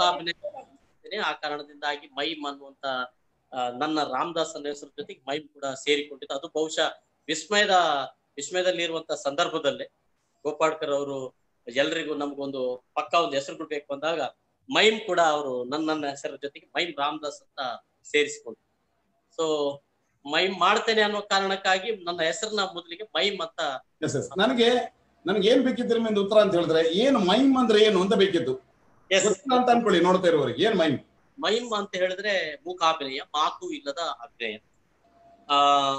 ಮೂಕಾಭಿನಯ ಮಾಡ್ತೇನೆ. ಆ ಕಾರಣದಿಂದಾಗಿ ಮೈಮ್ ಅನ್ನುವಂತ ಆ, ನನ್ನ ರಾಮದಾಸ್ ಅನ್ನೋ ಹೆಸರು ಜೊತೆಗೆ ಮೈಮ್ ಕೂಡ ಸೇರಿಕೊಂಡಿದ್ದು ಅದು ಬಹುಶಃ ವಿಸ್ಮಯದ ವಿಸ್ಮಯದಲ್ಲಿ ಇರುವಂತ ಸಂದರ್ಭದಲ್ಲೇ ಗೋಪಾಡ್ಕರ್ ಅವರು ಎಲ್ರಿಗೂ ನಮ್ಗೊಂದು ಪಕ್ಕ ಒಂದು ಹೆಸರು ಕೊಡ್ಬೇಕು ಅಂದಾಗ ಮೈಮ್ ಕೂಡ ಅವರು ನನ್ನ ನನ್ನ ಹೆಸರ ಜೊತೆಗೆ ಮೈಮ್ ರಾಮದಾಸ್ ಅಂತ ಸೇರಿಸಿಕೊಂಡ್ರು ಸೊ ಮೈಮ್ ಮಾಡ್ತೇನೆ ಅನ್ನೋ ಕಾರಣಕ್ಕಾಗಿ ನನ್ನ ಹೆಸರನ್ನ ಮೊದಲಿಗೆ ಮೈಮ್ ಅಂತ ಎಸ್ ಎಸ್ ನನಗೆ ನನಗೆ ಏನ್ ಬೇಕಿತ್ತು ನಿಮ್ಮಿಂದ ಉತ್ತರ ಅಂತ ಹೇಳಿದ್ರೆ ಏನು ಮೈಮ್ ಅಂದ್ರೆ ಏನು ಅಂತ ಬೇಕಿತ್ತು ಎಸ್ ಗೊತ್ತಿಲ್ಲ ಅಂತ ಅನ್ಕೊಳ್ಳಿ ನೋಡ್ತಾ ಇರುವವರಿಗೆ ಏನ್ ಮೈಮ್ ಮೈಮ್ ಅಂತ ಹೇಳಿದ್ರೆ ಮೂಕಾಭಿನಯ ಮಾತು ಇಲ್ಲದ ಅಭಿನಯ ಆ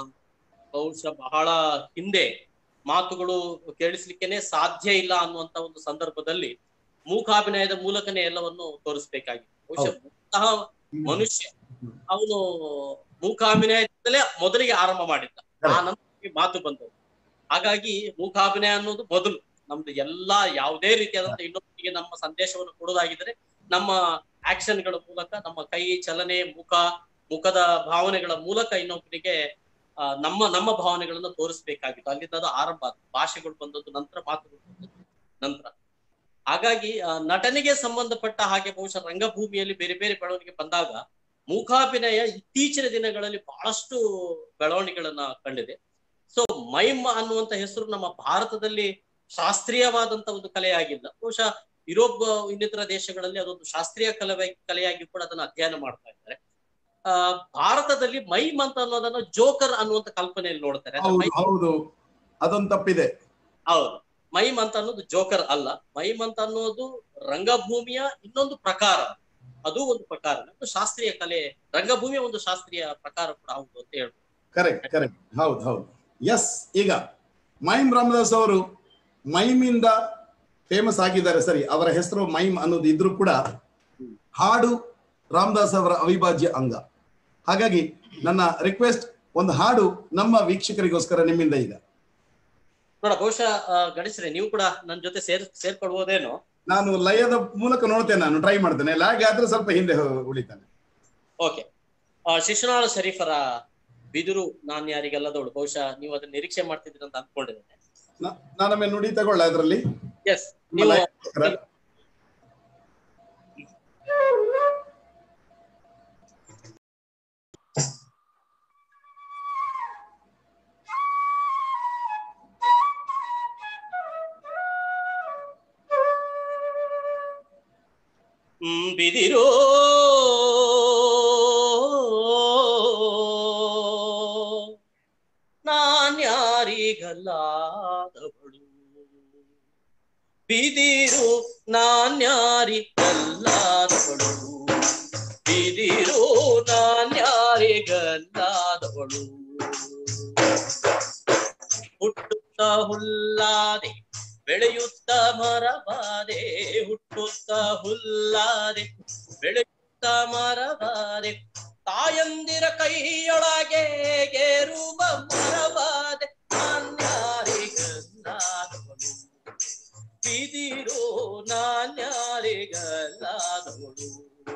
ಬಹುಶಃ ಬಹಳ ಹಿಂದೆ ಮಾತುಗಳು ಕೇಳಿಸ್ಲಿಕ್ಕೆನೆ ಸಾಧ್ಯ ಇಲ್ಲ ಅನ್ನುವಂತ ಒಂದು ಸಂದರ್ಭದಲ್ಲಿ ಮೂಕಾಭಿನಯದ ಮೂಲಕನೇ ಎಲ್ಲವನ್ನು ತೋರಿಸ್ಬೇಕಾಗಿತ್ತು ಬಹುಶಃ ಮೂಲತಃ ಮನುಷ್ಯ ಅವನು ಮೂಕಾಭಿನಯದಿಂದಲೇ ಮೊದಲಿಗೆ ಆರಂಭ ಮಾಡಿದ್ದ ಆ ನಂತರ ಮಾತು ಬಂದದ್ದು ಹಾಗಾಗಿ ಮೂಕಾಭಿನಯ ಅನ್ನೋದು ಮೊದಲು ನಮ್ದು ಎಲ್ಲಾ ಯಾವುದೇ ರೀತಿಯಾದಂತ ಇನ್ನೊಬ್ಬರಿಗೆ ನಮ್ಮ ಸಂದೇಶವನ್ನು ಕೊಡೋದಾಗಿದ್ರೆ ನಮ್ಮ ಆಕ್ಷನ್ಗಳ ಮೂಲಕ ನಮ್ಮ ಕೈ ಚಲನೆ ಮುಖ ಮುಖದ ಭಾವನೆಗಳ ಮೂಲಕ ಇನ್ನೊಬ್ಬರಿಗೆ ಆ, ನಮ್ಮ ನಮ್ಮ ಭಾವನೆಗಳನ್ನ ತೋರಿಸ್ಬೇಕಾಗಿತ್ತು ಅಲ್ಲಿಂದ ಅದು ಆರಂಭ ಆಯ್ತು. ಭಾಷೆಗಳು ಬಂದದ್ದು ನಂತರ ಮಾತುಗಳು ಬಂದದ್ದು ನಂತರ ಹಾಗಾಗಿ ಆ, ನಟನೆಗೆ ಸಂಬಂಧಪಟ್ಟ ಹಾಗೆ ಬಹುಶಃ ರಂಗಭೂಮಿಯಲ್ಲಿ ಬೇರೆ ಬೇರೆ ಬೆಳವಣಿಗೆ ಬಂದಾಗ ಮೂಕಾಭಿನಯ ಇತ್ತೀಚಿನ ದಿನಗಳಲ್ಲಿ ಬಹಳಷ್ಟು ಬೆಳವಣಿಗೆಗಳನ್ನ ಕಂಡಿದೆ ಸೊ ಮೈಮ್ ಅನ್ನುವಂತ ಹೆಸರು ನಮ್ಮ ಭಾರತದಲ್ಲಿ ಶಾಸ್ತ್ರೀಯವಾದಂತ ಒಂದು ಕಲೆಯಾಗಿಲ್ಲ ಬಹುಶಃ ಯುರೋಪ್ ಇನ್ನಿತರ ದೇಶಗಳಲ್ಲಿ ಅದೊಂದು ಶಾಸ್ತ್ರೀಯ ಕಲೆ ಕಲೆಯಾಗಿ ಕೂಡ ಅದನ್ನ ಅಧ್ಯಯನ ಮಾಡ್ತಾ ಇದ್ದಾರೆ ಆ ಭಾರತದಲ್ಲಿ ಮೈಮ್ ಅಂತ ಅನ್ನೋದನ್ನ ಜೋಕರ್ ಅನ್ನುವಂತ ಕಲ್ಪನೆಯಲ್ಲಿ ನೋಡ್ತಾರೆ ಅಂದ್ರೆ ಹೌದು ಮೈಮ್- ಹೌದು ಅದೊಂದು ತಪ್ಪಿದೆ ಹೌದು ಮೈಮ್ ಅಂತ ಅನ್ನೋದು ಜೋಕರ್ ಅಲ್ಲ ಮೈಮ್ ಅಂತ ಅನ್ನೋದು ರಂಗಭೂಮಿಯ ಇನ್ನೊಂದು ಪ್ರಕಾರ ಅದು ಒಂದು ಪ್ರಕಾರ ಅದು ಶಾಸ್ತ್ರೀಯ ಕಲೆ ರಂಗಭೂಮಿಯ ಒಂದು ಶಾಸ್ತ್ರೀಯ ಪ್ರಕಾರ ಕೂಡ ಹೌದು ಅಂತ ಹೇಳ್ಬೋದು ಕರೆಕ್ಟ್ ಕರೆಕ್ಟ್ ಹೌದು ಹೌದು ಎಸ್ ಈಗ ಮೈಮ್ ರಾಮದಾಸ್ ಅವರು ಮೈಮಿಂದ ಫೇಮಸ್ ಆಗಿದ್ದಾರೆ ಸರಿ ಅವರ ಹೆಸರು ಮೈಮ್ ಅನ್ನೋದು ಇದ್ರೂ ಕೂಡ ಹಾಡು ರಾಮದಾಸ್ ಅವರ ಅವಿಭಾಜ್ಯ ಅಂಗ ಹಾಗಾಗಿ ನನ್ನ ರಿಕ್ವೆಸ್ಟ್ ಒಂದು ಹಾಡು ನಮ್ಮ ವೀಕ್ಷಕರಿಗೋಸ್ಕರ ನಿಮ್ಮಿಂದ ಈಗ ನೋಡ ಬಹುಶಃ ಆ, ಗಣೇಶ್ರೆ ನೀವು ಕೂಡ ನನ್ನ ಜೊತೆ ಸೇರ್ ಸೇರ್ಕೊಳ್ಬೋದೇನೋ ನಾನು ಲಯದ ಮೂಲಕ ನೋಡ್ತೇನೆ ನಾನು ಟ್ರೈ ಮಾಡ್ತೇನೆ ಲ್ಯಾಗ್ ಆದ್ರೆ ಸ್ವಲ್ಪ ಹಿಂದೆ ಹೋ- ಉಳಿತಾನೆ ಓಕೆ ಶಿಶುನಾಳ ಶರೀಫರ ಬಿದಿರು ನಾನ್ ಯಾರಿಗೆಲ್ಲದವಳು ಬಹುಶಃ ನೀವು ಅದನ್ನ ನಿರೀಕ್ಷೆ ಮಾಡ್ತಿದ್ದೀರಿ ಅಂತ ಅನ್ಕೊಂಡಿದ್ದೇನೆ ನಾ- ನಾನೊಮ್ಮೆ ನುಡಿ ತಗೊಳ್ಳ ಅದರಲ್ಲಿ ಎಸ್ ನೀವು ಲಯಕ್ಕೋಸ್ಕರ. ಹ್ಮ್, ಬಿದಿರೋ ನಾನ್ಯಾರಿಗಲ್ಲಾದವಳು ಬಿದಿರು ನಾನ್ಯಾರಿಗಲ್ಲಾದವಳು ಬಿದಿರು ನಾನ್ಯಾರಿಗಲ್ಲಾದವಳು ಹುಟ್ಟುತ್ತ ಹುಲ್ಲಾದೆ ಬೆಳೆಯುತ್ತ ಮರವಾದೆ ಹುಟ್ಟುತ್ತ ಹುಲ್ಲಾದೆ ಬೆಳೆಯುತ್ತ ಮರವಾದೆ ತಾಯಂದಿರ ಕೈಯೊಳಗೆ ಗೇರುವ ಮರವಾದೆ ನಾನ್ಯಾರಿಗಲ್ಲಾದವಳು ಬಿದಿರೋ ನಾನ್ಯಾರಿಗಲ್ಲಾದವಳು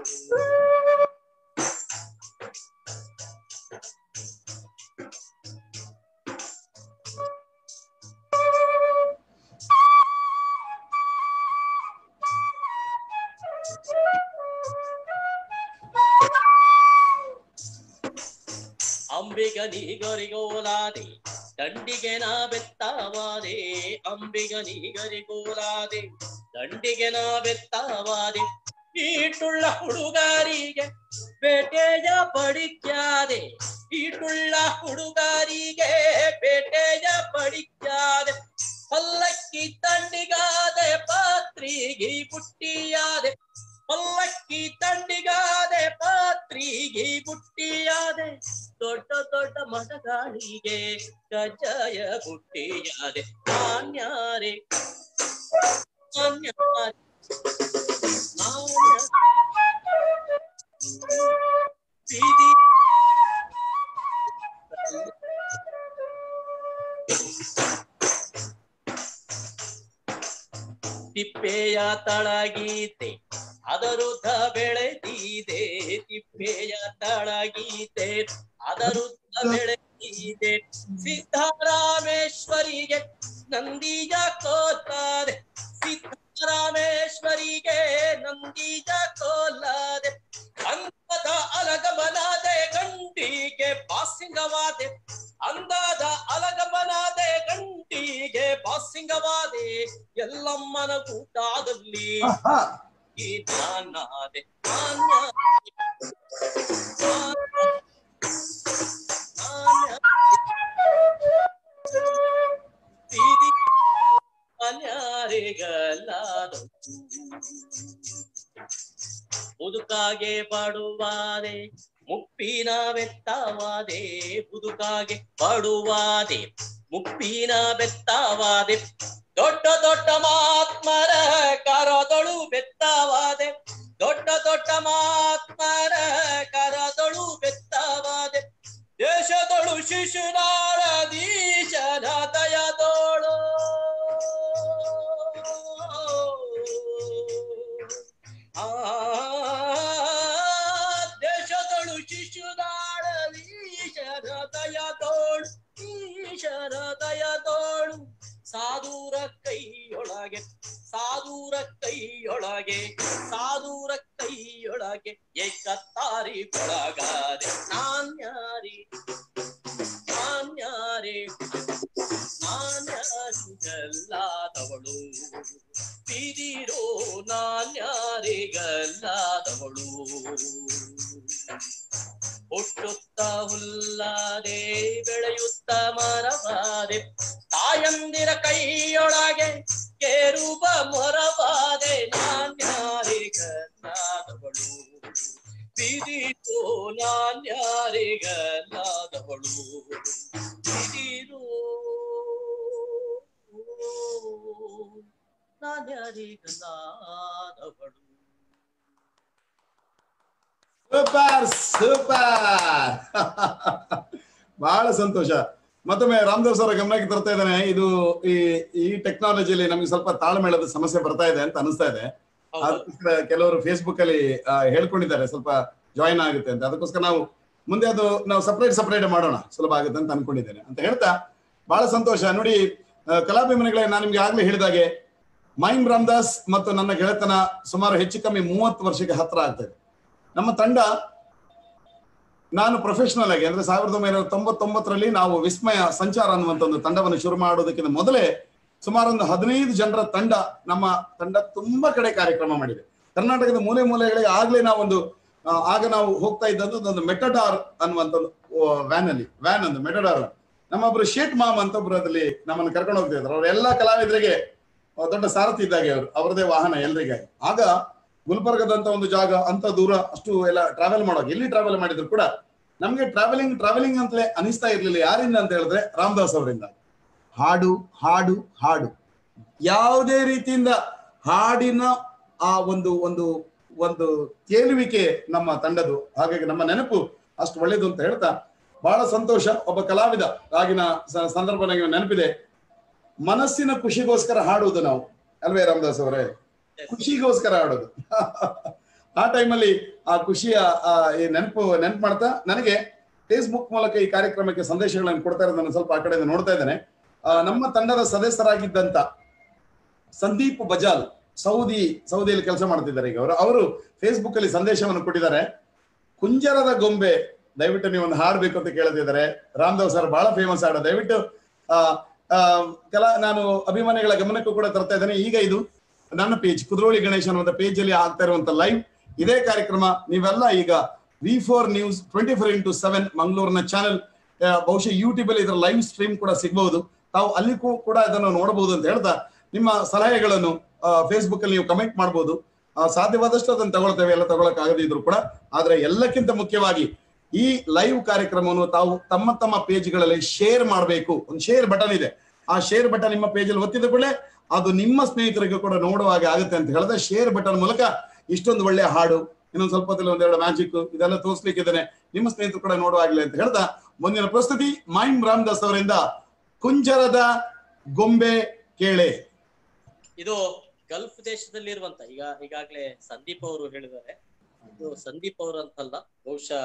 ಅಂಬಿಗ ನೀಗರಿಗೋಲಾದೆ ದಂಡಿಗೆ ನಾ ಬೆತ್ತವಾದೆ ಅಂಬಿಗ ನೀಗರಿಗೋಲಾದೆ ದಂಡಿಗೆ ನಾ ಬೆತ್ತವಾದೆ ಈಟುಳ್ಳ ಹುಡುಗಾರಿಗೆ ಬೇಟೆಯ ಪಡಿಕ್ಯಾದೆ ಈಟುಳ್ಳ ಹುಡುಗಾರಿಗೆ ಬೇಟೆಯ ಪಡಿಕ್ಯಾದೆ ಪಲ್ಲಕ್ಕಿ ತಂಡಿಗಾದೆ ಪಾತ್ರಿಗೆ ಪುಟ್ಟಿಯಾದೆ ಪಲ್ಲಕ್ಕಿ ತಂಡಿಗಾದೆ ಪಾತ್ರಿಗೆ ಬುಟ್ಟಿಯಾದೆ ದೊಡ್ಡ ದೊಡ್ಡ ಮತಗಾಳಿಗೆ ಕಜ್ಜಾಯ ಬುಟ್ಟಿಯಾದೆ ನಾನ್ಯಾರೆ ನಾನ್ಯಾರೆ ನಾನ್ಯ- ಬೀದಿ ತಿಪ್ಪೆಯ ತಳಗೀತೆ ಅದರುದ್ಧ ಬೆಳೆದಿದೆ ತಿಪ್ಪೆಯ ತಳಗೀತೆ ಅದರುದ್ಧ ಬೆಳೆದಿದೆ ಸಿದ್ಧರಾಮೇಶ್ವರಿಗೆ ನಂದಿಯ ಕೋತಾರೆ ಸಿದ್ಧರಾಮೇಶ್ವರಿಗೆ ರಾಮೇಶ್ವರಿಗೆ ನಂದೀಜ ಕೋಲಾದೆ ಅಂದದ ಅಲಗಮನಾದೆ ಗಂಡಿಗೆ ಬಾಸಿಂಗವಾದೆ ಅಂದಾದ ಅಲಗಮನಾದೆ ಗಂಡಿಗೆ ಬಾಸಿಂಗವಾದೆ ಎಲ್ಲಮ್ಮನ ಕೂಟಾದಲ್ಲಿ ಆಹಾ. ಈ ನಾನಾದೆ ನಾನ್ಯ ಬೀದಿ ಅನ್ಯಾರಿಗಲ್ಲಾದ ಮುದುಕಾಗೆ ಪಡುವಾದೆ ಮುಪ್ಪಿನ ಬೆತ್ತವಾದೆ ಮುದುಕಾಗೆ ಪಡುವಾದೆ ಮುಪ್ಪಿನ ಬೆತ್ತವಾದೆ ದೊಡ್ಡ ದೊಡ್ಡ ಮಾತ್ಮರ ಕರದೊಳು ಬೆತ್ತವಾದೆ ದೊಡ್ಡ ದೊಡ್ಡ ಮಾತ್ಮರ ಕರದೊಳು ಬೆತ್ತವಾದೆ ದೇಶದೊಳು ಶಿಶುನಾಳ ದೀಶನ ದಯದೋಳು ಆ ದೇಶದೊಳು ಶಿಶುನಾಳ ದೀಶನ ದಯದೋಳು ಈಶನ ದಯದೋಳು ಸಾಧೂರ ಕೈಯೊಳಗೆ ಸಾಧೂರ ಕೈಯೊಳಗೆ ಸಾಧೂರ ಕೈಯೊಳಗೆ ಏಕತ್ತಾರಿ ಒಳಗಾದೆ ನಾನ್ಯಾರಿ ನಾನ್ಯಾರಿ ನಾನ್ಯಾರಿಗಲ್ಲಾದವಳು ಬಿದಿರೋ ನಾನ್ಯಾರಿಗಲ್ಲಾದವಳು ಹುಟ್ಟುತ್ತ ಹುಲ್ಲಾದೆ ಬೆಳೆಯುತ್ತ ಮರವಾದೆ ತಾಯಂದಿರ ಕೈಯೊಳಗೆ ಕೇರುಬ ಮೊರವಾದೆ ನಾನ್ಯಾರಿಗಲ್ಲಾದವಳು ಬಿದಿರೋ ನಾನ್ಯಾರಿಗಲ್ಲಾದವಳು ಬಿದಿರೋ ನಾನ್ಯಾರಿಗಲ್ಲಾದವಳು ಸೂಪರ್ ಸೂಪರ್ ಬಹಳ ಸಂತೋಷ ಮತ್ತೊಮ್ಮೆ ರಾಮದೇವ್ ಸರ್ ಗಮನಕ್ಕೆ ತರ್ತಾ ಇದ್ದಾನೆ ಇದು ಈ ಈ ಟೆಕ್ನಾಲಜಿಯಲ್ಲಿ ನಮ್ಗೆ ಸ್ವಲ್ಪ ತಾಳ್ಮೇಳದ ಸಮಸ್ಯೆ ಬರ್ತಾ ಇದೆ ಅಂತ ಅನಿಸ್ತಾ ಇದೆ ಹೌದು ಅದಕ್ಕೋಸ್ಕರ ಕೆಲವರು ಫೇಸ್ಬುಕ್ ಅಲ್ಲಿ ಆ, ಹೇಳ್ಕೊಂಡಿದ್ದಾರೆ ಸ್ವಲ್ಪ ಜಾಯಿನ್ ಆಗುತ್ತೆ ಅಂತ ಅದಕ್ಕೋಸ್ಕರ ನಾವು ಮುಂದೆ ಅದು ನಾವು ಸಪರೇಟ್ ಸಪರೇಟ್ ಮಾಡೋಣ ಸುಲಭ ಆಗುತ್ತೆ ಅಂತ ಅನ್ಕೊಂಡಿದ್ದೇನೆ ಅಂತ ಹೇಳ್ತಾ ಬಹಳ ಸಂತೋಷ ನೋಡಿ ಆ, ಕಲಾಭಿಮಾನಿಗಳೇ ನಾನು ನಿಮ್ಗೆ ಆಗ್ಲೇ ಹೇಳಿದಾಗೆ ಮೈಮ್ ರಾಮದಾಸ್ ಮತ್ತು ನನ್ನ ಗೆಳೆತನ ಸುಮಾರು ಹೆಚ್ಚು ಕಮ್ಮಿ ಮೂವತ್ತು ವರ್ಷಕ್ಕೆ ಹತ್ರ ಆಗ್ತದೆ ನಮ್ಮ ತಂಡ ನಾನು ಪ್ರೊಫೆಷನಲ್ ಆಗಿ ಅಂದ್ರೆ ಸಾವಿರದ ಒಂಬೈನೂರ ತೊಂಬತ್ತೊಂಬತ್ತರಲ್ಲಿ ನಾವು ವಿಸ್ಮಯ ಸಂಚಾರ ಅನ್ನುವಂತ ಒಂದು ತಂಡವನ್ನು ಶುರು ಮಾಡೋದಕ್ಕಿಂತ ಮೊದಲೇ ಸುಮಾರು ಒಂದು ಹದಿನೈದು ಜನರ ತಂಡ ನಮ್ಮ ತಂಡ ತುಂಬಾ ಕಡೆ ಕಾರ್ಯಕ್ರಮ ಮಾಡಿದೆ ಕರ್ನಾಟಕದ ಮೂಲೆ ಮೂಲೆಗಳಿಗೆ ಆಗ್ಲೇ ನಾವೊಂದು ಆ, ಆಗ ನಾವು ಹೋಗ್ತಾ ಇದ್ದದ್ದು ಒಂದು ಮೆಟಡಾರ್ ಅನ್ನುವಂತ ವ್ಯಾನ್ ಅಲ್ಲಿ ವ್ಯಾನ್ ಒಂದು ಮೆಟಡಾರ್ ನಮ್ಮೊಬ್ರು ಶೇಟ್ ಮಾಮ್ ಅಂತ ಒಬ್ರು ಅದ್ರಲ್ಲಿ ನಮ್ಮನ್ನು ಕರ್ಕೊಂಡು ಹೋಗ್ತಾ ಇದ್ರು ಅವರೆಲ್ಲ ಕಲಾವಿದರಿಗೆ ಆ, ದೊಡ್ಡ ಸಾರಥಿ ಇದ್ದಾಗೆ ಅವರು ಅವರದೇ ವಾಹನ ಎಲ್ರಿಗಾಗಿ ಆಗ ಗುಲ್ಬರ್ಗದಂತ ಒಂದು ಜಾಗ ಅಂತ ದೂರ ಅಷ್ಟು ಎಲ್ಲ ಟ್ರಾವೆಲ್ ಮಾಡೋಕೆ ಎಲ್ಲಿ ಟ್ರಾವೆಲ್ ಮಾಡಿದ್ರು ಕೂಡ ನಮ್ಗೆ ಟ್ರಾವೆಲಿಂಗ್ ಟ್ರಾವೆಲಿಂಗ್ ಅಂತಲೇ ಅನಿಸ್ತಾ ಇರ್ಲಿಲ್ಲ ಯಾರಿಂದ ಅಂತ ಹೇಳಿದ್ರೆ ರಾಮದಾಸ್ ಅವರಿಂದ ಹಾಡು ಹಾಡು ಹಾಡು ಯಾವುದೇ ರೀತಿಯಿಂದ ಹಾಡಿನ ಆ ಒಂದು ಒಂದು ಒಂದು ತೇಲುವಿಕೆ ನಮ್ಮ ತಂಡದು ಹಾಗಾಗಿ ನಮ್ಮ ನೆನಪು ಅಷ್ಟು ಒಳ್ಳೇದು ಅಂತ ಹೇಳ್ತಾ ಬಹಳ ಸಂತೋಷ ಒಬ್ಬ ಕಲಾವಿದ ಆಗಿನ ಸ- ಸಂದರ್ಭ ನನಗೆ ನೆನಪಿದೆ ಮನಸ್ಸಿನ ಖುಷಿಗೋಸ್ಕರ ಹಾಡುವುದು ನಾವು ಅಲ್ವೇ ರಾಮದಾಸ್ ಅವರೇ ಖುಷಿಗೋಸ್ಕರ ಆಡೋದು ಆ ಟೈಮಲ್ಲಿ ಆ ಖುಷಿಯ ಆ ಈ ನೆನಪು ನೆನಪು ಮಾಡ್ತಾ ನನಗೆ ಫೇಸ್ಬುಕ್ ಮೂಲಕ ಈ ಕಾರ್ಯಕ್ರಮಕ್ಕೆ ಸಂದೇಶಗಳನ್ನು ಕೊಡ್ತಾ ಇರೋದು ನಾನು ಸ್ವಲ್ಪ ಆ ಕಡೆಯಿಂದ ನೋಡ್ತಾ ಇದ್ದೇನೆ ಆ, ನಮ್ಮ ತಂಡದ ಸದಸ್ಯರಾಗಿದ್ದಂತ ಸಂದೀಪ್ ಬಜಾಲ್ ಸೌದಿ ಸೌದಿಯಲ್ಲಿ ಕೆಲಸ ಮಾಡ್ತಿದ್ದಾರೆ ಈಗ ಅವರು ಅವರು ಫೇಸ್ಬುಕ್ ಅಲ್ಲಿ ಸಂದೇಶವನ್ನು ಕೊಟ್ಟಿದ್ದಾರೆ ಕುಂಜರದ ಗೊಂಬೆ ದಯವಿಟ್ಟು ನೀವು ಒಂದು ಹಾಡ್ಬೇಕು ಅಂತ ಕೇಳ್ತಿದ್ದಾರೆ ರಾಮದೇವ್ ಸರ್ ಬಹಳ ಫೇಮಸ್ ಹಾಡು ದಯವಿಟ್ಟು ಆ ಆ, ಕಲಾ ನಾನು ಅಭಿಮಾನಿಗಳ ಗಮನಕ್ಕೂ ಕೂಡ ತರ್ತಾ ಇದ್ದೇನೆ ಈಗ ಇದು ನನ್ನ ಪೇಜ್ ಕುದ್ರೋಳಿ ಗಣೇಶ್ ಅನ್ನುವಂಥ ಪೇಜ್ ಅಲ್ಲಿ ಆಗ್ತಾ ಇರುವಂತ ಲೈವ್ ಇದೇ ಕಾರ್ಯಕ್ರಮ ನೀವೆಲ್ಲ ಈಗ V four news twenty four into seven ಮಂಗಳೂರಿನ ಚಾನೆಲ್ ಬಹುಶಃ ಯೂಟ್ಯೂಬ್ ಅಲ್ಲಿ ಇದರ ಲೈವ್ ಸ್ಟ್ರೀಮ್ ಕೂಡ ಸಿಗಬಹುದು ತಾವು ಅಲ್ಲಿ ಕೂ- ಕೂಡ ಇದನ್ನು ನೋಡಬಹುದು ಅಂತ ಹೇಳ್ತಾ ನಿಮ್ಮ ಸಲಹೆಗಳನ್ನು ಫೇಸ್ಬುಕ್ ಅಲ್ಲಿ ನೀವು ಕಮೆಂಟ್ ಮಾಡಬಹುದು ಸಾಧ್ಯವಾದಷ್ಟು ಅದನ್ನು ತಗೊಳ್ತೇವೆ ಎಲ್ಲ ತಗೊಳಕ್ ಆಗದಿದ್ರು ಕೂಡ ಆದ್ರೆ ಎಲ್ಲಕ್ಕಿಂತ ಮುಖ್ಯವಾಗಿ ಈ ಲೈವ್ ಕಾರ್ಯಕ್ರಮವನ್ನು ತಾವು ತಮ್ಮ ತಮ್ಮ ಪೇಜ್ಗಳಲ್ಲಿ ಶೇರ್ ಮಾಡಬೇಕು ಒಂದು ಶೇರ್ ಬಟನ್ ಇದೆ ಆ ಶೇರ್ ಬಟನ್ ನಿಮ್ಮ ಪೇಜಲ್ಲಿ ಒತ್ತಿದ ಕೂಡಲೇ ಅದು ನಿಮ್ಮ ಸ್ನೇಹಿತರಿಗೆ ಕೂಡ ನೋಡುವ ಹಾಗೆ ಆಗುತ್ತೆ ಅಂತ ಹೇಳಿದ್ರೆ ಶೇರ್ ಬಟನ್ ಮೂಲಕ ಇಷ್ಟೊಂದು ಒಳ್ಳೆ ಹಾಡು ಇನ್ನೊಂದು ಸ್ವಲ್ಪ ಹೊತ್ತಲ್ಲಿ ಒಂದೆರಡು ಮ್ಯಾಜಿಕ್ ಇದೆಲ್ಲ ತೋರಿಸ್ಲಿಕ್ಕಿದ್ದೇನೆ ನಿಮ್ಮ ಸ್ನೇಹಿತರು ಕೂಡ ನೋಡುವಾಗಲಿ ಅಂತ ಹೇಳ್ತಾ ಮುಂದಿನ ಪ್ರಸ್ತುತಿ ಮೈಮ್ ರಾಮದಾಸ್ ಅವರಿಂದ ಕುಂಜರದ ಗೊಂಬೆ ಕೇಳೆ ಇದು ಗಲ್ಫ್ ದೇಶದಲ್ಲಿ ಇರುವಂತ ಈಗ ಈಗಾಗ್ಲೇ ಸಂದೀಪ್ ಅವರು ಹೇಳಿದ್ದಾರೆ ಇದು ಸಂದೀಪ್ ಅವರು ಅಂತಲ್ಲ ಬಹುಶಃ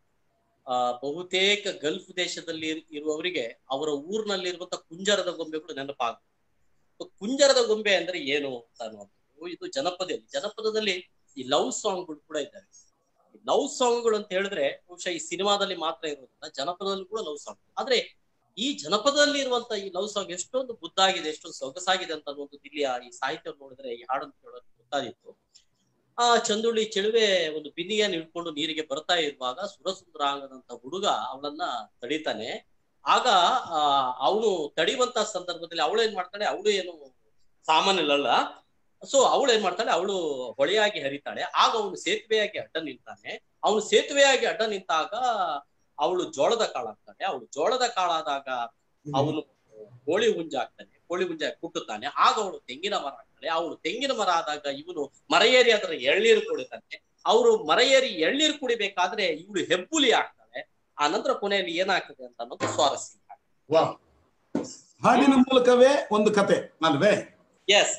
ಆ ಬಹುತೇಕ ಗಲ್ಫ್ ದೇಶದಲ್ಲಿ ಇರ್- ಇರುವವರಿಗೆ ಅವರ ಊರಿನಲ್ಲಿರುವಂತ ಕುಂಜರದ ಗೊಂಬೆಗಳು ನೆನಪಾಗ ಕುಂಜರದ ಗೊಂಬೆ ಅಂದ್ರೆ ಏನು ಅಂತ ಅನ್ನುವಂಥದ್ದು ಇದು ಜನಪದದಲ್ಲಿ ಜನಪದದಲ್ಲಿ ಈ ಲವ್ ಸಾಂಗ್ಗಳು ಕೂಡ ಇದ್ದಾವೆ ಲವ್ ಸಾಂಗ್ಗಳು ಅಂತ ಹೇಳಿದ್ರೆ ಬಹುಶಃ ಈ ಸಿನಿಮಾದಲ್ಲಿ ಮಾತ್ರ ಇರೋದಿಲ್ಲ ಜನಪದದಲ್ಲಿ ಕೂಡ ಲವ್ ಸಾಂಗ್ ಆದ್ರೆ ಈ ಜನಪದದಲ್ಲಿ ಇರುವಂತ ಈ ಲವ್ ಸಾಂಗ್ ಎಷ್ಟೊಂದು ಬುದ್ಧಾಗಿದೆ ಎಷ್ಟೊಂದು ಸೊಗಸಾಗಿದೆ ಅಂತ ಅನ್ನೋದು ಇಲ್ಲಿಯ ಈ ಸಾಹಿತ್ಯ ನೋಡಿದ್ರೆ ಈ ಹಾಡನ್ನು ಕೇಳೋದು ಗೊತ್ತಾದಿತ್ತು ಆ ಚಂದುಳ್ಳಿ ಚೆಲುವೆ ಒಂದು ಬಿಂದಿಗೆಯನ್ನು ಹಿಡ್ಕೊಂಡು ನೀರಿಗೆ ಬರ್ತಾ ಇರುವಾಗ ಸುರಸುಂದರಾಂಗದಂತ ಹುಡುಗ ಅವಳನ್ನ ತಡಿತಾನೆ ಆಗ ಆ ಅವನು ತಡಿಯುವಂತ ಸಂದರ್ಭದಲ್ಲಿ ಅವಳು ಏನ್ ಮಾಡ್ತಾಳೆ ಅವಳು ಏನು ಸಾಮಾನ್ಯಲ್ಲ ಸೊ ಅವಳು ಏನ್ ಮಾಡ್ತಾಳೆ ಅವಳು ಹೊಳೆಯಾಗಿ ಹರಿತಾಳೆ ಆಗ ಅವನು ಸೇತುವೆಯಾಗಿ ಅಡ್ಡ ನಿಲ್ತಾನೆ ಅವನು ಸೇತುವೆಯಾಗಿ ಅಡ್ಡ ನಿಂತಾಗ ಅವಳು ಜೋಳದ ಕಾಳಾಗ್ತಾನೆ ಅವಳು ಜೋಳದ ಕಾಳಾದಾಗ ಅವನು ಕೋಳಿ ಹುಂಜ ಆಗ್ತಾನೆ ಕೋಳಿ ಹುಂಜ ಕುಟ್ಟುತ್ತಾನೆ ಆಗ ಅವಳು ತೆಂಗಿನ ಮರ ಆಗ್ತಾಳೆ ಅವಳು ತೆಂಗಿನ ಮರ ಆದಾಗ ಇವನು ಮರ ಏರಿ ಅದರ ಎಳ್ನೀರು ಕುಡಿತಾನೆ ಅವರು ಮರ ಏರಿ ಎಳ್ನೀರು ಕುಡಿಬೇಕಾದ್ರೆ ಇವಳು ಹೆಬ್ಬುಲಿ ಆಗ್ತಾಳೆ ಆ ನಂತರ ಕೊನೆಯಲ್ಲಿ ಏನಾಗ್ತದೆ ಅಂತ ಅನ್ನೋದು ಸ್ವಾರಸ್ಯ ವಾ ಹಾಡಿನ ಮೂಲಕವೇ ಒಂದು ಕತೆ ಅಲ್ವೇ ಎಸ್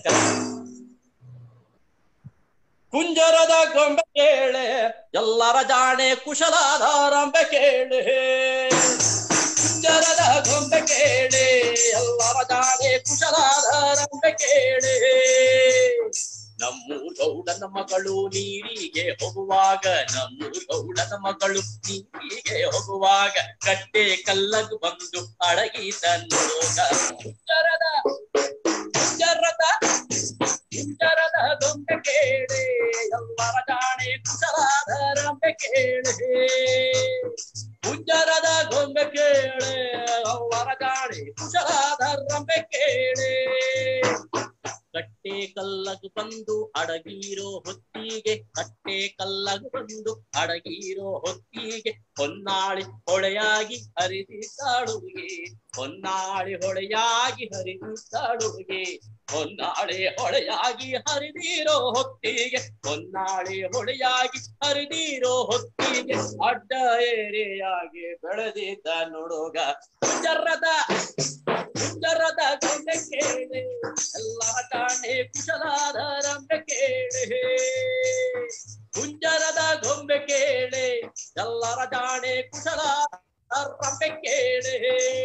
ಕುಂಜರದ ಗೊಂಬೆ ಕೇಳೆ ಎಲ್ಲರ ಜಾಣೆ ಕುಶಲಾಧಾರಂಬೆ ಕೇಳೆ ಕುಂಜರದ ಗೊಂಬೆ ಕೇಳೆ ಎಲ್ಲರ ಜಾಣೆ ಕುಶಲಾಧಾರಂಬೆ ಕೇಳೆ ನಮ್ಮೂರ್ ಗೌಡನ ಮಗಳು ನೀರಿಗೆ ಹೋಗುವಾಗ ನಮ್ಮೂರ್ ಗೌಡನ ಮಗಳು ನೀರಿಗೆ ಹೋಗುವಾಗ ಕಟ್ಟೆ ಕಲ್ಲದು ಬಂದು ಅಡಗಿದ ನೋಗ ಕುಂಜರದ ಕುಂಜರದ ಕುಂಜರದ ಗೊಂಬೆ ಕೇಳೆ ಎಲ್ಲರ ಜಾಣೆ ಕುಶಲಾಧಾರಂಬೆ ಕೇಳೆ ಕುಂಜರದ ಗೊಂಬೆ ಕೇಳೆ ಎಲ್ಲರ ಜಾಣೆ ಕುಶಲಾಧಾರಂಬೆ ಕೇಳೆ ಕಟ್ಟೆ ಕಲ್ಲಗು ಬಂದು ಅಡಗಿರೋ ಹೊತ್ತಿಗೆ ಕಟ್ಟೆ ಕಲ್ಲಗು ಬಂದು ಅಡಗಿರೋ ಹೊತ್ತಿಗೆ ಹೊನ್ನಾಳಿ ಹೊಳೆಯಾಗಿ ಹರಿದಿದ್ದಾಳುಗೆ ಹೊನ್ನಾಳಿ ಹೊಳೆಯಾಗಿ ಹರಿದಿದ್ದಾಳುಗೆ ಹೊನ್ನಾಳೆ ಹೊಳೆಯಾಗಿ ಹರಿದಿರೋ ಹೊತ್ತಿಗೆ ಹೊನ್ನಾಳೆ ಹೊಳೆಯಾಗಿ ಹರಿದಿರೋ ಹೊತ್ತಿಗೆ ಅಡ್ಡ ಏರಿಯಾಗಿ ಬೆಳೆದಿದ್ದ ನುಡುಗ ಕುಂಜರದ ಕುಂಜರದ ಗೊಂಬೆ ಕೇಳೆ ಎಲ್ಲರ ತಾಣೆ ಕುಶಲಾಧಾರಂಬೆ ಕೇಳೆ ಕುಂಜರದ ಗೊಂಬೆ ಕೇಳೆ ಎಲ್ಲರ ಜಾಣೆ ಕುಶಲಾಧಾರಂಬೆ ಕೇಳೆ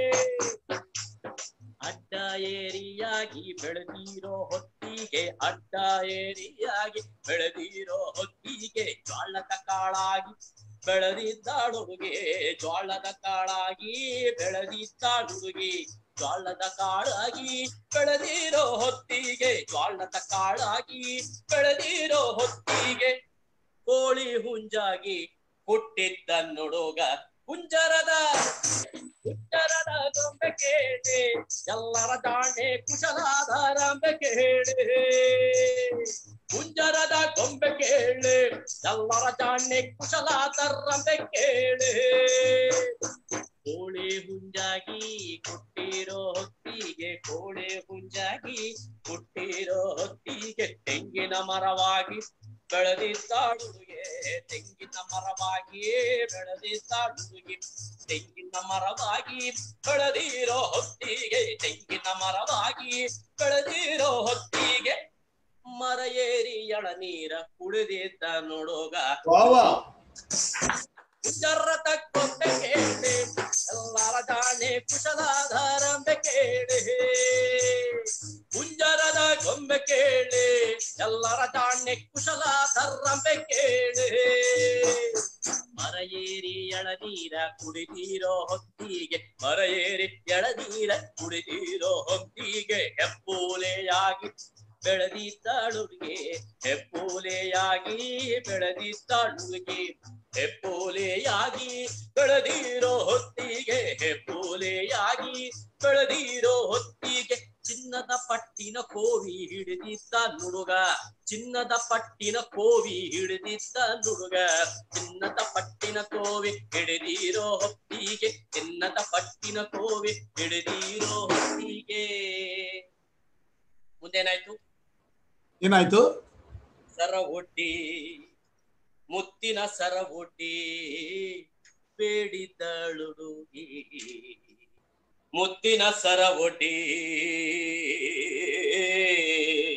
ಅಡ್ಡ ಏರಿಯಾಗಿ ಬೆಳೆದಿರೋ ಹೊತ್ತಿಗೆ ಅಡ್ಡ ಏರಿಯಾಗಿ ಬೆಳೆದಿರೋ ಹೊತ್ತಿಗೆ ಜ್ವಾಳದ ಕಾಳಾಗಿ ಬೆಳೆದಿದ್ದಾಳುಗೆ ಜ್ವಾಳದ ಕಾಳಾಗಿ ಬೆಳೆದಿದ್ದಾಳುಗೆ ಜ್ವಾಳದ ಕಾಳಾಗಿ ಬೆಳೆದಿರೋ ಹೊತ್ತಿಗೆ ಜ್ವಾಳದ ಕಾಳಾಗಿ ಬೆಳೆದಿರೋ ಹೊತ್ತಿಗೆ ಕೋಳಿ ಹುಂಜಾಗಿ ಹುಟ್ಟಿದ್ದ ನುಡುಗ ಕುಂಜರದ ಕುಂಜರದ ಗೊಂಬೆ ಕೇಳೆ ಎಲ್ಲರ ಜಾಣೆ ಕುಶಲಾಧಾರಂಬೆ ಕೇಳೆ ಕುಂಜರದ ಗೊಂಬೆ ಕೇಳೆ ಎಲ್ಲರ ಜಾಣೆ ಕುಶಲಾಧಾರಂಬೆ ಕೇಳೆ ಕೋಳಿ ಹುಂಜಾಗಿ ಹುಟ್ಟಿರೋ ಹೊತ್ತಿಗೆ ಕೋಳಿ ಹುಂಜಾಗಿ ಹುಟ್ಟಿರೋ ಹೊತ್ತಿಗೆ ತೆಂಗಿನ ಮರವಾಗಿ ಬೆಳೆದಿದ್ದಾಳುಗೆ ತೆಂಗಿನ ಮರವಾಗಿ ಬೆಳೆದಿದ್ದಾಳುಗೆ ತೆಂಗಿನ ಮರವಾಗಿ ಬೆಳೆದಿರೋ ಹೊತ್ತಿಗೆ ತೆಂಗಿನ ಮರವಾಗಿ ಬೆಳೆದಿರೋ ಹೊತ್ತಿಗೆ ಮರ ಏರಿ ಎಳನೀರ ಕುಡಿದಿದ್ದ ನೋಡುಗ ವಾವಾ ಕುಂಜರ ತಕ್ಕೊಂಡೆ ಕೇಳೆ ಎಲ್ಲರ ಜಾಣೆ ಕುಶಲಾಧಾರಂಬೆ ಕೇಳೆ ಕುಂಜರದ ಗೊಂಬೆ ಕೇಳೆ ಎಲ್ಲರ ಜಾಣೆ ಕುಶಲಾಧಾರಂಬೆ ಕೇಳೆ ಮರ ಏರಿ ಎಳನೀರ ಕುಡಿದಿರೋ ಹೊತ್ತಿಗೆ ಮರ ಏರಿ ಎಳನೀರ ಕುಡಿದಿರೋ ಹೊತ್ತಿಗೆ ಹೆಪ್ಪೂಲೆಯಾಗಿ ಬೆಳೆದಿದ್ದಾಳುಗೆ ಹೆಪ್ಪೂಲೆಯಾಗಿ ಬೆಳೆದಿದ್ದಾಳುಗೆ ಹೆಪ್ಪೋಲೆಯಾಗಿ ಬೆಳೆದಿರೋ ಹೊತ್ತಿಗೆ ಹೆಪ್ಪೋಲೆಯಾಗಿ ಬೆಳೆದಿರೋ ಹೊತ್ತಿಗೆ ಚಿನ್ನದ ಪಟ್ಟಿನ ಕೋವಿ ಹಿಡಿದಿದ್ದ ನುಡುಗ ಚಿನ್ನದ ಪಟ್ಟಿನ ಕೋವಿ ಹಿಡಿದಿದ್ದ ನುಡುಗ ಚಿನ್ನದ ಪಟ್ಟಿನ ಕೋವಿ ಹಿಡಿದಿರೋ ಹೊತ್ತಿಗೆ ಚಿನ್ನದ ಪಟ್ಟಿನ ಕೋವಿ ಹಿಡಿದಿರೋ ಹೊತ್ತಿಗೆ ಮುಂದೇನಾಯ್ತು ಏನಾಯ್ತು ಸರ ಒಡ್ಡಿ ಮುತ್ತಿನ ಸರ ಒಡ್ಡಿ ಬೇಡಿದಳುಡುಗಿ ಮುತ್ತಿನ ಸರ ಒಡ್ಡಿ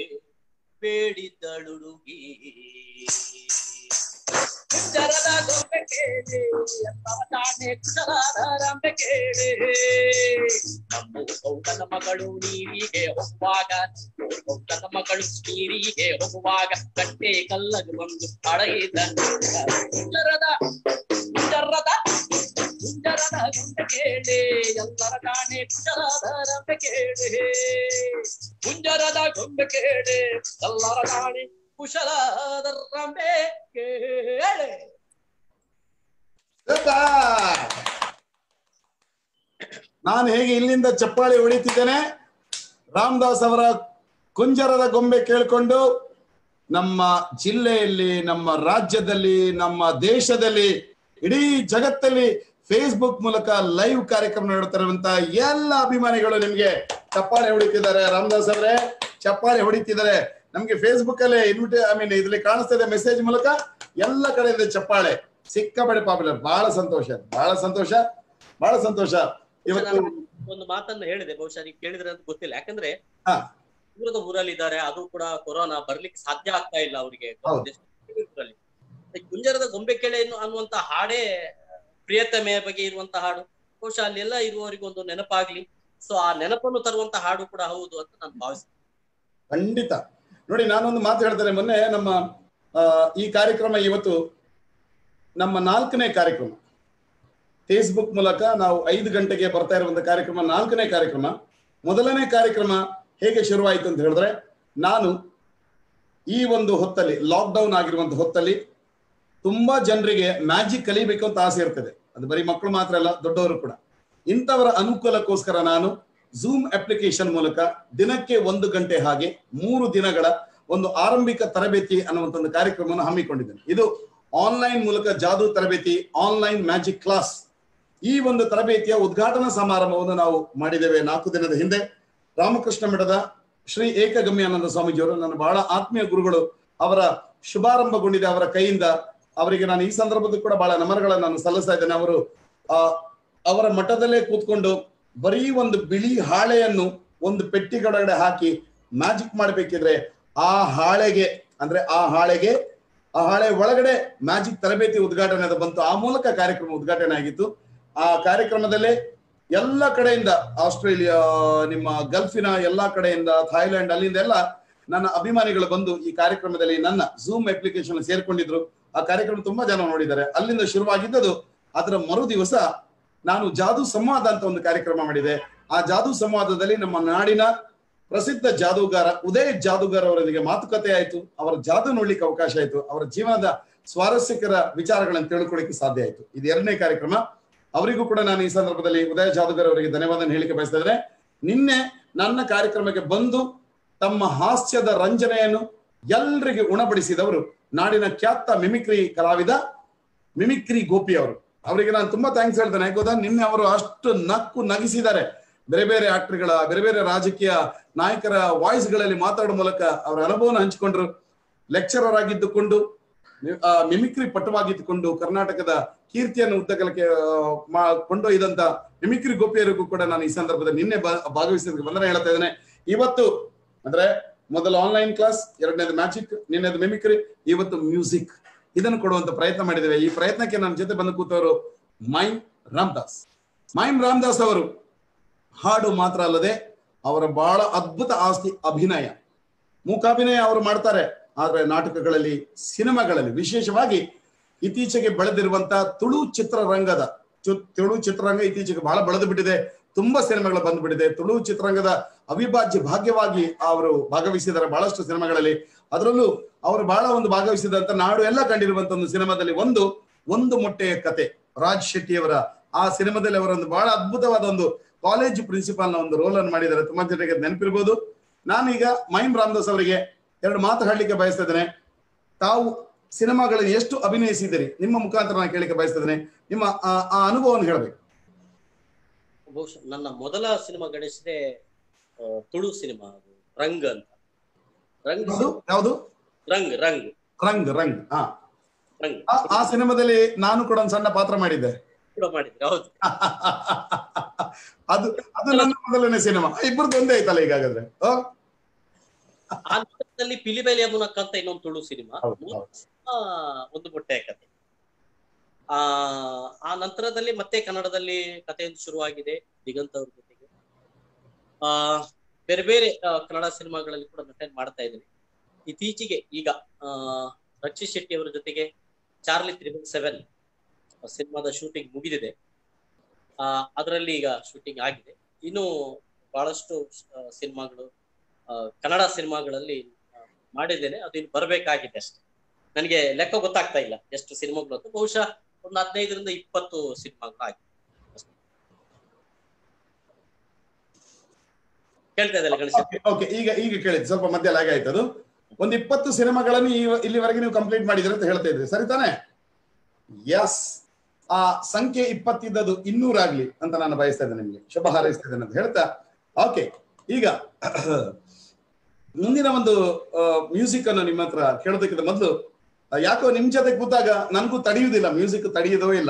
ಬೇಡಿದಳುಡುಗಿ ಕುಂಜರದ ಗೊಂಬೆ ರಂಬೆ ಕೇಳಿ ಎಲ್ಲರ ತಾನೆ ಕುಶಲಾದ ರಂಬೆ ಕೇಳಿ ನಮ್ಮ ಗೌಡನ ಮಗಳು ನೀರಿಗೆ ಹೋಗುವಾಗ ಗೌಡನ ಮಗಳು ನೀರಿಗೆ ಹೋಗುವಾಗ ಕಟ್ಟೆ ಕಲ್ಲಗೆ ಬಂದು ಅಳೆಯಿದ ಕುಂಜರದ ಕುಂಜರದ ಕುಂಜರದ ಗೊಂಬೆ ಕೇಳಿ ಎಲ್ಲರ ತಾನೆ ಕುಶಲಾದ ರಂಬೆ ಕೇಳಿ ಕುಂಜರದ ಗೊಂಬೆ ಕೇಳಿ ಎಲ್ಲರ ತಾನೆ ಕುಶಲಾದ ರಂಬೆ ಕೇಳಿ ನಾನು ಹೇಗೆ ಇಲ್ಲಿಂದ ಚಪ್ಪಾಳಿ ಹೊಡಿತಿದ್ದೇನೆ ರಾಮದಾಸ್ ಅವರ ಕುಂಜರದ ಗೊಂಬೆ ಕೇಳಿಕೊಂಡು ನಮ್ಮ ಜಿಲ್ಲೆಯಲ್ಲಿ ನಮ್ಮ ರಾಜ್ಯದಲ್ಲಿ ನಮ್ಮ ದೇಶದಲ್ಲಿ ಇಡೀ ಜಗತ್ತಲ್ಲಿ ಫೇಸ್ಬುಕ್ ಮೂಲಕ ಲೈವ್ ಕಾರ್ಯಕ್ರಮ ನೋಡುತ್ತಿರುವಂತ ಎಲ್ಲ ಅಭಿಮಾನಿಗಳು ನಿಮ್ಗೆ ಚಪ್ಪಾಳೆ ಹೊಡಿತಿದ್ದಾರೆ ರಾಮದಾಸ್ ಅವರೇ ಚಪ್ಪಾಳೆ ಹೊಡಿತಿದ್ದಾರೆ ನಮ್ಗೆ ಫೇಸ್ಬುಕ್ ಅಲ್ಲಿ ಇನ್ವಿಟೇ ಐ ಮೀನ್ ಇದ್ರಲ್ಲಿ ಕಾಣಿಸ್ತಾ ಇದೆ ಮೆಸೇಜ್ ಮೂಲಕ ಎಲ್ಲ ಕಡೆಯಿಂದ ಚಪ್ಪಾಳೆ ಸಿಕ್ಕಾಪಡೆ ಪಾಪ್ಯುಲರ್ ಬಹಳ ಸಂತೋಷ ಬಹಳ ಸಂತೋಷ ಬಹಳ ಸಂತೋಷ ಇವತ್ತು ನಾನು ಒಂದು ಮಾತನ್ನ ಹೇಳಿದೆ ಬಹುಶಃ ನೀವು ಕೇಳಿದ್ರೆ ಅಂತ ಗೊತ್ತಿಲ್ಲ ಯಾಕಂದ್ರೆ ಹಾ. ದೂರದ ಊರಲ್ಲಿ ಇದ್ದಾರೆ ಅದು ಕೂಡ ಕೊರೋನಾ ಬರ್ಲಿಕ್ಕೆ ಸಾಧ್ಯ ಆಗ್ತಾ ಇಲ್ಲ ಅವರಿಗೆ ಹೌದು. ಊರಲ್ಲಿ ಕುಂಜರದ ಗೊಂಬೆ ಕೆಳೆ ಎನ್ನು- ಅನ್ನುವಂತ ಹಾಡೇ ಪ್ರಿಯತಮೆಯ ಬಗ್ಗೆ ಇರುವಂತ ಹಾಡು ಬಹುಶಃ ಅಲ್ಲೆಲ್ಲ ಇರುವವರಿಗೆ ಒಂದು ನೆನಪಾಗ್ಲಿ ಸೊ ಆ ನೆನಪನ್ನು ತರುವಂತ ಹಾಡು ಕೂಡ ಹೌದು ಅಂತ ನಾನು ಭಾವಿಸ್ತೇನೆ ಖಂಡಿತ ನೋಡಿ ನಾನೊಂದು ಮಾತು ಹೇಳ್ತೇನೆ ಮೊನ್ನೆ ನಮ್ಮ ಆ, ಈ ಕಾರ್ಯಕ್ರಮ ಇವತ್ತು ನಮ್ಮ ನಾಲ್ಕನೇ ಕಾರ್ಯಕ್ರಮ ಫೇಸ್ಬುಕ್ ಮೂಲಕ ನಾವು ಐದು ಗಂಟೆಗೆ ಬರ್ತಾ ಇರುವಂತ ಕಾರ್ಯಕ್ರಮ ನಾಲ್ಕನೇ ಕಾರ್ಯಕ್ರಮ ಮೊದಲನೇ ಕಾರ್ಯಕ್ರಮ ಹೇಗೆ ಶುರುವಾಯಿತು ಅಂತ ಹೇಳಿದ್ರೆ ನಾನು ಈ ಒಂದು ಹೊತ್ತಲ್ಲಿ ಲಾಕ್ಡೌನ್ ಆಗಿರುವಂತ ಹೊತ್ತಲ್ಲಿ ತುಂಬಾ ಜನರಿಗೆ ಮ್ಯಾಜಿಕ್ ಕಲಿಬೇಕು ಅಂತ ಆಸೆ ಇರ್ತದೆ ಅದು ಬರೀ ಮಕ್ಕಳು ಮಾತ್ರ ಅಲ್ಲ ದೊಡ್ಡವರು ಕೂಡ ಇಂಥವರ ಅನುಕೂಲಕ್ಕೋಸ್ಕರ ನಾನು ಝೂಮ್ ಅಪ್ಲಿಕೇಶನ್ ಮೂಲಕ ದಿನಕ್ಕೆ ಒಂದು ಗಂಟೆ ಹಾಗೆ ಮೂರು ದಿನಗಳ ಒಂದು ಆರಂಭಿಕ ತರಬೇತಿ ಅನ್ನುವಂತ ಒಂದು ಕಾರ್ಯಕ್ರಮವನ್ನು ಹಮ್ಮಿಕೊಂಡಿದ್ದೇನೆ ಇದು ಆನ್ಲೈನ್ ಮೂಲಕ ಜಾದೂ ತರಬೇತಿ ಆನ್ಲೈನ್ ಮ್ಯಾಜಿಕ್ ಕ್ಲಾಸ್ ಈ ಒಂದು ತರಬೇತಿಯ ಉದ್ಘಾಟನಾ ಸಮಾರಂಭವನ್ನು ನಾವು ಮಾಡಿದ್ದೇವೆ ನಾಲ್ಕು ದಿನದ ಹಿಂದೆ ರಾಮಕೃಷ್ಣ ಮಠದ ಶ್ರೀ ಏಕಗಮ್ಯಾನಂದ ಸ್ವಾಮೀಜಿಯವರು ನನ್ನ ಬಹಳ ಆತ್ಮೀಯ ಗುರುಗಳು ಅವರ ಶುಭಾರಂಭಗೊಂಡಿದೆ ಅವರ ಕೈಯಿಂದ ಅವರಿಗೆ ನಾನು ಈ ಸಂದರ್ಭದಲ್ಲಿ ಕೂಡ ಬಹಳ ನಮನಗಳನ್ನು ನಾನು ಸಲ್ಲಿಸ್ತಾ ಇದ್ದೇನೆ ಅವರು ಆ ಅವರ ಮಠದಲ್ಲೇ ಕೂತ್ಕೊಂಡು ಬರೀ ಒಂದು ಬಿಳಿ ಹಾಳೆಯನ್ನು ಒಂದು ಪೆಟ್ಟಿಗೊಳಗಡೆ ಹಾಕಿ ಮ್ಯಾಜಿಕ್ ಮಾಡಬೇಕಿದ್ರೆ ಆ ಹಾಳೆಗೆ ಅಂದ್ರೆ ಆ ಹಾಳೆಗೆ ಆ ಹಾಳೆ ಒಳಗಡೆ ಮ್ಯಾಜಿಕ್ ತರಬೇತಿ ಉದ್ಘಾಟನೆ ಅದು ಬಂತು ಆ ಮೂಲಕ ಕಾರ್ಯಕ್ರಮ ಉದ್ಘಾಟನೆ ಆಗಿತ್ತು ಆ ಕಾರ್ಯಕ್ರಮದಲ್ಲೇ ಎಲ್ಲ ಕಡೆಯಿಂದ ಆಸ್ಟ್ರೇಲಿಯಾ ನಿಮ್ಮ ಗಲ್ಫಿನ ಎಲ್ಲಾ ಕಡೆಯಿಂದ ಥಾಯ್ಲೆಂಡ್ ಅಲ್ಲಿಂದ ಎಲ್ಲ ನನ್ನ ಅಭಿಮಾನಿಗಳು ಬಂದು ಈ ಕಾರ್ಯಕ್ರಮದಲ್ಲಿ ನನ್ನ ಝೂಮ್ ಅಪ್ಲಿಕೇಶನ್ ಸೇರ್ಕೊಂಡಿದ್ರು ಆ ಕಾರ್ಯಕ್ರಮ ತುಂಬಾ ಜನ ನೋಡಿದ್ದಾರೆ ಅಲ್ಲಿಂದ ಶುರುವಾಗಿದ್ದದು ಅದರ ಮರು ದಿವಸ ನಾನು ಜಾದೂ ಸಂವಾದ ಅಂತ ಒಂದು ಕಾರ್ಯಕ್ರಮ ಮಾಡಿದೆ ಆ ಜಾದೂ ಸಂವಾದದಲ್ಲಿ ನಮ್ಮ ನಾಡಿನ ಪ್ರಸಿದ್ಧ ಜಾದೂಗಾರ ಉದಯ್ ಜಾದೂಗಾರ್ ಅವರೊಂದಿಗೆ ಮಾತುಕತೆ ಆಯ್ತು ಅವರ ಜಾದೂ ನೋಡ್ಲಿಕ್ಕೆ ಅವಕಾಶ ಆಯ್ತು ಅವರ ಜೀವನದ ಸ್ವಾರಸ್ಯಕರ ವಿಚಾರಗಳನ್ನು ತಿಳ್ಕೊಳ್ಳಿಕ್ಕೆ ಸಾಧ್ಯ ಆಯ್ತು ಇದು ಎರಡನೇ ಕಾರ್ಯಕ್ರಮ ಅವರಿಗೂ ಕೂಡ ನಾನು ಈ ಸಂದರ್ಭದಲ್ಲಿ ಉದಯ ಜಾದೂಗಾರ್ ಅವರಿಗೆ ಧನ್ಯವಾದ ಹೇಳಿಕೆ ಬಯಸ್ತಾ ಇದ್ದೇನೆ ನಿನ್ನೆ ನನ್ನ ಕಾರ್ಯಕ್ರಮಕ್ಕೆ ಬಂದು ತಮ್ಮ ಹಾಸ್ಯದ ರಂಜನೆಯನ್ನು ಎಲ್ರಿಗೆ ಉಣಬಡಿಸಿದವರು ನಾಡಿನ ಖ್ಯಾತ ಮಿಮಿಕ್ರಿ ಕಲಾವಿದ ಮಿಮಿಕ್ರಿ ಗೋಪಿ ಅವರು ಅವರಿಗೆ ನಾನು ತುಂಬಾ ಥ್ಯಾಂಕ್ಸ್ ಹೇಳ್ತೇನೆ ಯಾಕೆ ಗೊತ್ತಾ ನಿನ್ನೆ ಅವರು ಅಷ್ಟು ನಕ್ಕು ನಗಿಸಿದ್ದಾರೆ ಬೇರೆ ಬೇರೆ ಆಕ್ಟರ್ಗಳ ಬೇರೆ ಬೇರೆ ರಾಜಕೀಯ ನಾಯಕರ ವಾಯ್ಸ್ ಗಳಲ್ಲಿ ಮಾತಾಡೋ ಮೂಲಕ ಅವರ ಅನುಭವನ ಹಂಚಿಕೊಂಡ್ರು ಲೆಕ್ಚರರ್ ಆಗಿದ್ದುಕೊಂಡು ಆ, ಮಿಮಿಕ್ರಿ ಪಟುವಾಗಿದ್ದುಕೊಂಡು ಕರ್ನಾಟಕದ ಕೀರ್ತಿಯನ್ನು ಉದ್ದಗಲಕ್ಕೆ ಆ, ಮಾ- ಕೊಂಡೊಯ್ದಂತ ಮಿಮಿಕ್ರಿ ಗೋಪಿಯರಿಗೂ ಕೂಡ ನಾನು ಈ ಸಂದರ್ಭದಲ್ಲಿ ನಿನ್ನೆ ಬಾ- ಭಾಗವಹಿಸಿದ್ದಕ್ಕೆ ವಂದನೆ ಹೇಳ್ತಾ ಇದ್ದೇನೆ ಇವತ್ತು ಅಂದ್ರೆ ಮೊದಲು ಆನ್ಲೈನ್ ಕ್ಲಾಸ್ ಎರಡನೇದು ಮ್ಯಾಜಿಕ್ ನಿನ್ನೆದು ಮಿಮಿಕ್ರಿ ಇವತ್ತು ಮ್ಯೂಸಿಕ್ ಇದನ್ನು ಕೊಡುವಂತ ಪ್ರಯತ್ನ ಮಾಡಿದ್ದೇವೆ ಈ ಪ್ರಯತ್ನಕ್ಕೆ ನನ್ನ ಜೊತೆ ಬಂದು ಕೂತವರು ಮೈಮ್ ರಾಮದಾಸ್ ಮೈಮ್ ರಾಮದಾಸ್ ಅವರು ಹಾಡು ಮಾತ್ರ ಅಲ್ಲದೆ ಅವರ ಬಹಳ ಅದ್ಭುತ ಆಸ್ತಿ ಅಭಿನಯ ಮೂಕಾಭಿನಯ ಅವರು ಮಾಡ್ತಾರೆ ಆದ್ರೆ ನಾಟಕಗಳಲ್ಲಿ ಸಿನಿಮಾಗಳಲ್ಲಿ ವಿಶೇಷವಾಗಿ ಇತ್ತೀಚೆಗೆ ಬೆಳೆದಿರುವಂತ ತುಳು ಚಿತ್ರರಂಗದ ಚು- ತುಳು ಚಿತ್ರರಂಗ ಇತ್ತೀಚೆಗೆ ಬಹಳ ಬೆಳೆದು ಬಿಟ್ಟಿದೆ ತುಂಬಾ ಸಿನಿಮಾಗಳು ಬಂದ್ಬಿಟ್ಟಿದೆ ತುಳು ಚಿತ್ರರಂಗದ ಅವಿಭಾಜ್ಯ ಭಾಗ್ಯವಾಗಿ ಅವರು ಭಾಗವಹಿಸಿದ್ದಾರೆ ಬಹಳಷ್ಟು ಸಿನಿಮಾಗಳಲ್ಲಿ ಅದರಲ್ಲೂ ಅವರು ಬಹಳ ಒಂದು ಭಾಗವಹಿಸಿದಂತ ನಾಡು ಎಲ್ಲ ಕಂಡಿರುವಂತ ಒಂದು ಸಿನಿಮಾದಲ್ಲಿ ಒಂದು ಒಂದು ಮೊಟ್ಟೆಯ ಕತೆ ರಾಜ್ ಶೆಟ್ಟಿ ಅವರ ಆ ಸಿನಿಮಾದಲ್ಲಿ ಅವರ ಒಂದು ಬಹಳ ಅದ್ಭುತವಾದ ಒಂದು ಕಾಲೇಜ್ ಪ್ರಿನ್ಸಿಪಾಲ್ ನ ಒಂದು ರೋಲ್ ಅನ್ನು ಮಾಡಿದ್ದಾರೆ ತುಂಬಾ ಜನರಿಗೆ ಅದ್ ನೆನಪಿರ್ಬೋದು ನಾನೀಗ ಮೈಮ್ ರಾಮದಾಸ್ ಅವರಿಗೆ ಎರಡು ಮಾತು ಹೇಳಲಿಕ್ಕೆ ಬಯಸ್ತಾ ಇದ್ದೇನೆ ತಾವು ಸಿನಿಮಾಗಳಲ್ಲಿ ಎಷ್ಟು ಅಭಿನಯಿಸಿದ್ದೀರಿ ನಿಮ್ಮ ಮುಖಾಂತರ ನಾನು ಕೇಳಲಿಕ್ಕೆ ಬಯಸ್ತಾ ಇದ್ದೇನೆ ನಿಮ್ಮ ಆ ಆ ಅನುಭವವನ್ನು ಹೇಳಬೇಕು ಬಹುಶಃ ನನ್ನ ಮೊದಲ ಸಿನಿಮಾ ಗಣಿಸಿದೆ ಆ, ತುಳು ಸಿನಿಮಾ ಅದು ರಂಗ್ ಅಂತ ರಂಗ್ ಯಾವುದು ಯಾವುದು ರಂಗ್ ರಂಗ್ ರಂಗ್ ರಂಗ್ ಹಾ ರಂಗ್ ಆ- ಆ ಸಿನಿಮಾದಲ್ಲಿ ನಾನು ಕೂಡ ಒಂದು ಸಣ್ಣ ಪಾತ್ರ ಮಾಡಿದ್ದೆ ಕೂಡ ಮಾಡಿದ್ರೆ ಹೌದು ಅದು ಅದು ನನ್ನ ಮೊದಲನೇ ಸಿನಿಮಾ ಇಬ್ಬರದ್ದು ಒಂದೇ ಆಯ್ತಲ್ಲ ಈಗಾಗದ್ರೆ ಆ? ಆ ನಂತರದಲ್ಲಿ ಪಿಲಿಬೆಲೆ ಮುನಕ್ ಅಂತ ಇನ್ನೊಂದು ತುಳು ಸಿನಿಮಾ ಹೌದು, ಮೂರು ಹೌದು. ಸಿನಿಮಾ ಒಂದು ಮೊಟ್ಟೆಯ ಕತೆ ಆ ನಂತರದಲ್ಲಿ ಮತ್ತೆ ಕನ್ನಡದಲ್ಲಿ ಕಥೆಯೊಂದು ಶುರುವಾಗಿದೆ ದಿಗಂತ್ ಅವ್ರ ಜೊತೆಗೆ ಆ ಬೇರೆ ಬೇರೆ ಆ, ಕನ್ನಡ ಸಿನಿಮಾಗಳಲ್ಲಿ ಕೂಡ ನಟನೆ ಮಾಡ್ತಾ ಇದ್ದೀನಿ ಇತ್ತೀಚೆಗೆ ಈಗ ಆ ರಕ್ಷಿತ್ ಶೆಟ್ಟಿ ಅವರ ಜೊತೆಗೆ ಚಾರ್ಲಿ ತ್ರಿಬಲ್ ಸೆವೆನ್ ಸಿನಿಮಾದ ಶೂಟಿಂಗ್ ಮುಗಿದಿದೆ ಆ ಅದರಲ್ಲಿ ಈಗ ಶೂಟಿಂಗ್ ಆಗಿದೆ ಇನ್ನು ಬಹಳಷ್ಟು ಆ, ಸಿನಿಮಾಗಳು ಆ, ಕನ್ನಡ ಸಿನಿಮಾಗಳಲ್ಲಿ ಆ, ಮಾಡಿದ್ದೇನೆ ಅದು ಇನ್ನು ಬರಬೇಕಾಗಿದೆ ಅಷ್ಟೇ ನನಗೆ ಲೆಕ್ಕ ಗೊತ್ತಾಗ್ತಾ ಇಲ್ಲ ಎಷ್ಟು ಸಿನಿಮಾಗಳು ಅಂತ ಬಹುಶಃ ಒಂದು ಹದಿನೈದರಿಂದ ಇಪ್ಪತ್ತು ಸಿನಿಮಾಗಳು ಆಗಿದೆ ಅಷ್ಟೇ. ಕೇಳ್ತಾ ಇದ್ದಲ್ಲ ಗಣೇಶ ಓಕೆ ಈಗ ಈಗ ಕೇಳಿದ್ ಸ್ವಲ್ಪ ಮಧ್ಯ ಲಾಗ್ ಆಯ್ತು ಅದು ಒಂದು ಇಪ್ಪತ್ತು ಸಿನಿಮಾಗಳನ್ನು ಈ- ಇಲ್ಲಿವರೆಗೆ ನೀವು ಕಂಪ್ಲೀಟ್ ಮಾಡಿದ್ರಿ ಅಂತ ಹೇಳ್ತಾ ಇದ್ರಿ ಸರಿ ತಾನೆ ಎಸ್ ಆ ಸಂಖ್ಯೆ ಇಪ್ಪತ್ತಿದ್ದದು ಇನ್ನೂರಾಗ್ಲಿ ಅಂತ ನಾನು ಬಯಸ್ತಾ ಇದ್ದೇನೆ ನಿಮ್ಗೆ ಶುಭ ಹಾರೈಸ್ತಾ ಇದ್ದೇನೆ ಅಂತ ಹೇಳ್ತಾ ಓಕೆ ಈಗ ಮುಂದಿನ ಒಂದು ಮ್ಯೂಸಿಕ್ ಅನ್ನು ನಿಮ್ಮ ಹತ್ರ ಕೇಳೋದಕ್ಕಿಂತ ಮೊದಲು ಆ, ಯಾಕೋ ನಿಮ್ ಜೊತೆ ಕೂತಾಗ ನನಗೂ ತಡೆಯುವುದಿಲ್ಲ ಮ್ಯೂಸಿಕ್ ತಡೆಯೋದೋ ಇಲ್ಲ